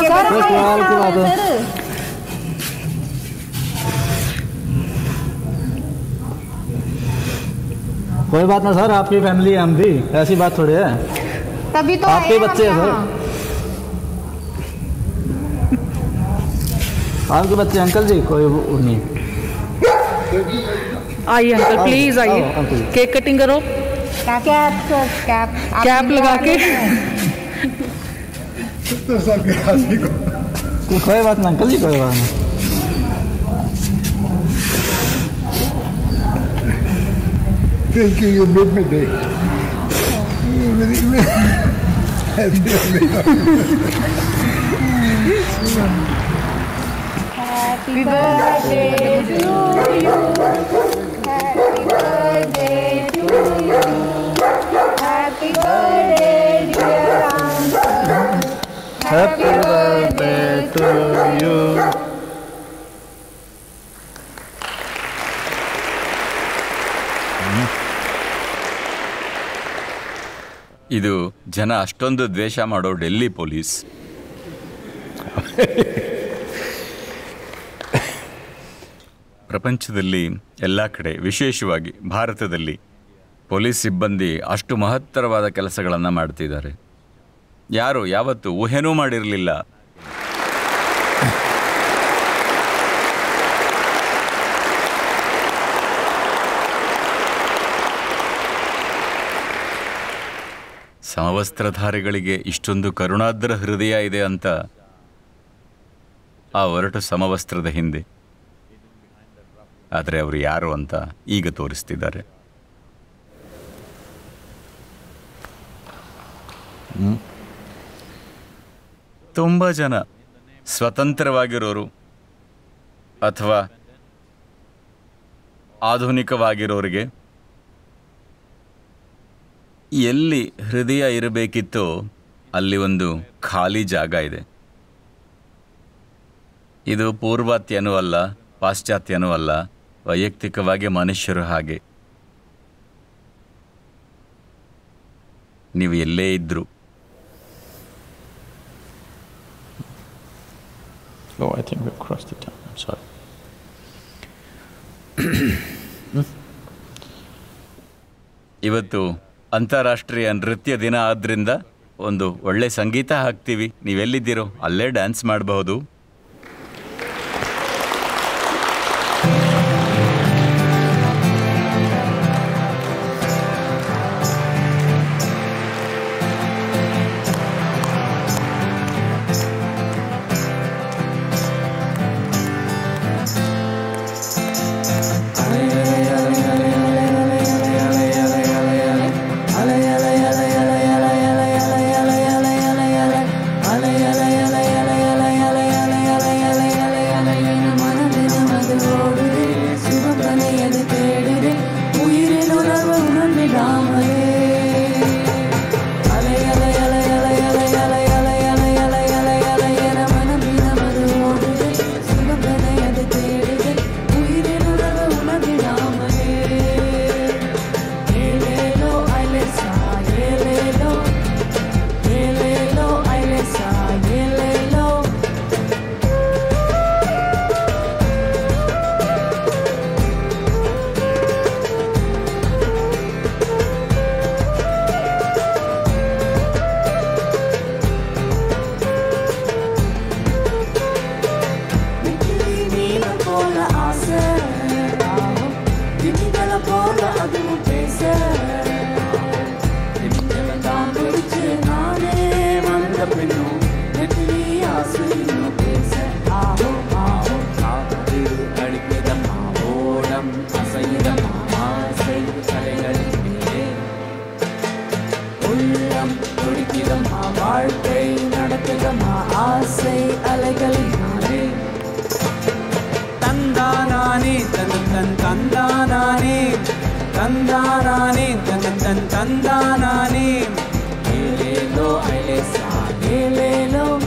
Speaker 7: कोई बात ना सर आपकी फैमिली है हम भी ऐसी बात थोड़ी है
Speaker 8: तभी तो
Speaker 7: आपके
Speaker 8: आए हम
Speaker 7: बच्चे हैं सर
Speaker 8: यहाँ।
Speaker 7: आपके बच्चे अंकल जी कोई वो वो नहीं
Speaker 5: आइए अंकल प्लीज
Speaker 7: आओ,
Speaker 5: आइए
Speaker 7: अंकल।
Speaker 5: केक कटिंग करो
Speaker 8: कैप कैप आप
Speaker 5: कैप लगा के
Speaker 6: सत्तर साल के आदमी को
Speaker 7: कोई- कोई बात ना अंकल जी कोई बात नहीं
Speaker 6: thank you you made me day
Speaker 8: Happy birthday to you. Happy birthday to you. Happy birthday, dear uncle.
Speaker 7: Happy birthday to you
Speaker 3: ಇದು ಜನ ಅಷ್ಟೊಂದು ದ್ವೇಷ ಮಾಡೋ ಡೆಲ್ಲಿ ಪೊಲೀಸ್ ಪ್ರಪಂಚದಲ್ಲಿ ಎಲ್ಲ ಕಡೆ ವಿಶೇಷವಾಗಿ ಭಾರತದಲ್ಲಿ ಪೊಲೀಸ್ ಸಿಬ್ಬಂದಿ ಅಷ್ಟು ಮಹತ್ತರವಾದ ಕೆಲಸಗಳನ್ನು ಮಾಡ್ತಿದ್ದಾರೆ ಯಾರು ಯಾವತ್ತು ಊಹೆನೂ ಮಾಡಿರಲಿಲ್ಲ ಸಮವಸ್ತ್ರಧಾರಿಗಳಿಗೆ ಇಷ್ಟೊಂದು ಕರುಣಾದ್ರ ಹೃದಯ ಇದೆ ಅಂತ ಆ ಒರಟು ಸಮವಸ್ತ್ರದ ಹಿಂದೆ ಆದರೆ ಅವರು ಯಾರು ಅಂತ ಈಗ ತೋರಿಸ್ತಿದ್ದಾರೆ ತುಂಬ ಜನ ಸ್ವತಂತ್ರವಾಗಿರೋರು ಅಥವಾ ಆಧುನಿಕವಾಗಿರೋರಿಗೆ ಎಲ್ಲಿ ಹೃದಯ ಇರಬೇಕಿತ್ತೋ ಅಲ್ಲಿ ಒಂದು ಖಾಲಿ ಜಾಗ ಇದೆ ಇದು ಪೂರ್ವಾತ್ಯನೂ ಅಲ್ಲ ಪಾಶ್ಚಾತ್ಯನೂ ಅಲ್ಲ ವೈಯಕ್ತಿಕವಾಗಿ ಮನುಷ್ಯರು ಹಾಗೆ ನೀವು ಎಲ್ಲೇ ಇದ್ದರೂ
Speaker 1: Oh, I think we've crossed the time. I'm sorry.
Speaker 3: ಇವತ್ತು ಅಂತಾರಾಷ್ಟ್ರೀಯ ನೃತ್ಯ ದಿನ ಆದ್ದರಿಂದ ಒಂದು ಒಳ್ಳೆ ಸಂಗೀತ ಹಾಕ್ತೀವಿ ನೀವೆಲ್ಲಿದ್ದೀರೋ ಅಲ್ಲೇ ಡ್ಯಾನ್ಸ್ ಮಾಡಬಹುದು
Speaker 8: Hello,
Speaker 9: ತಂದಾನಾನೇ ತನ ತನ್ ತಂದಾನಾನೇ ತಂದಾನಾನೇ ತನ ತನ್ ತಂದಾನಾನೇ ಏಲೇಲೋ ಐಲೇಸ ಏಲೇಲೋ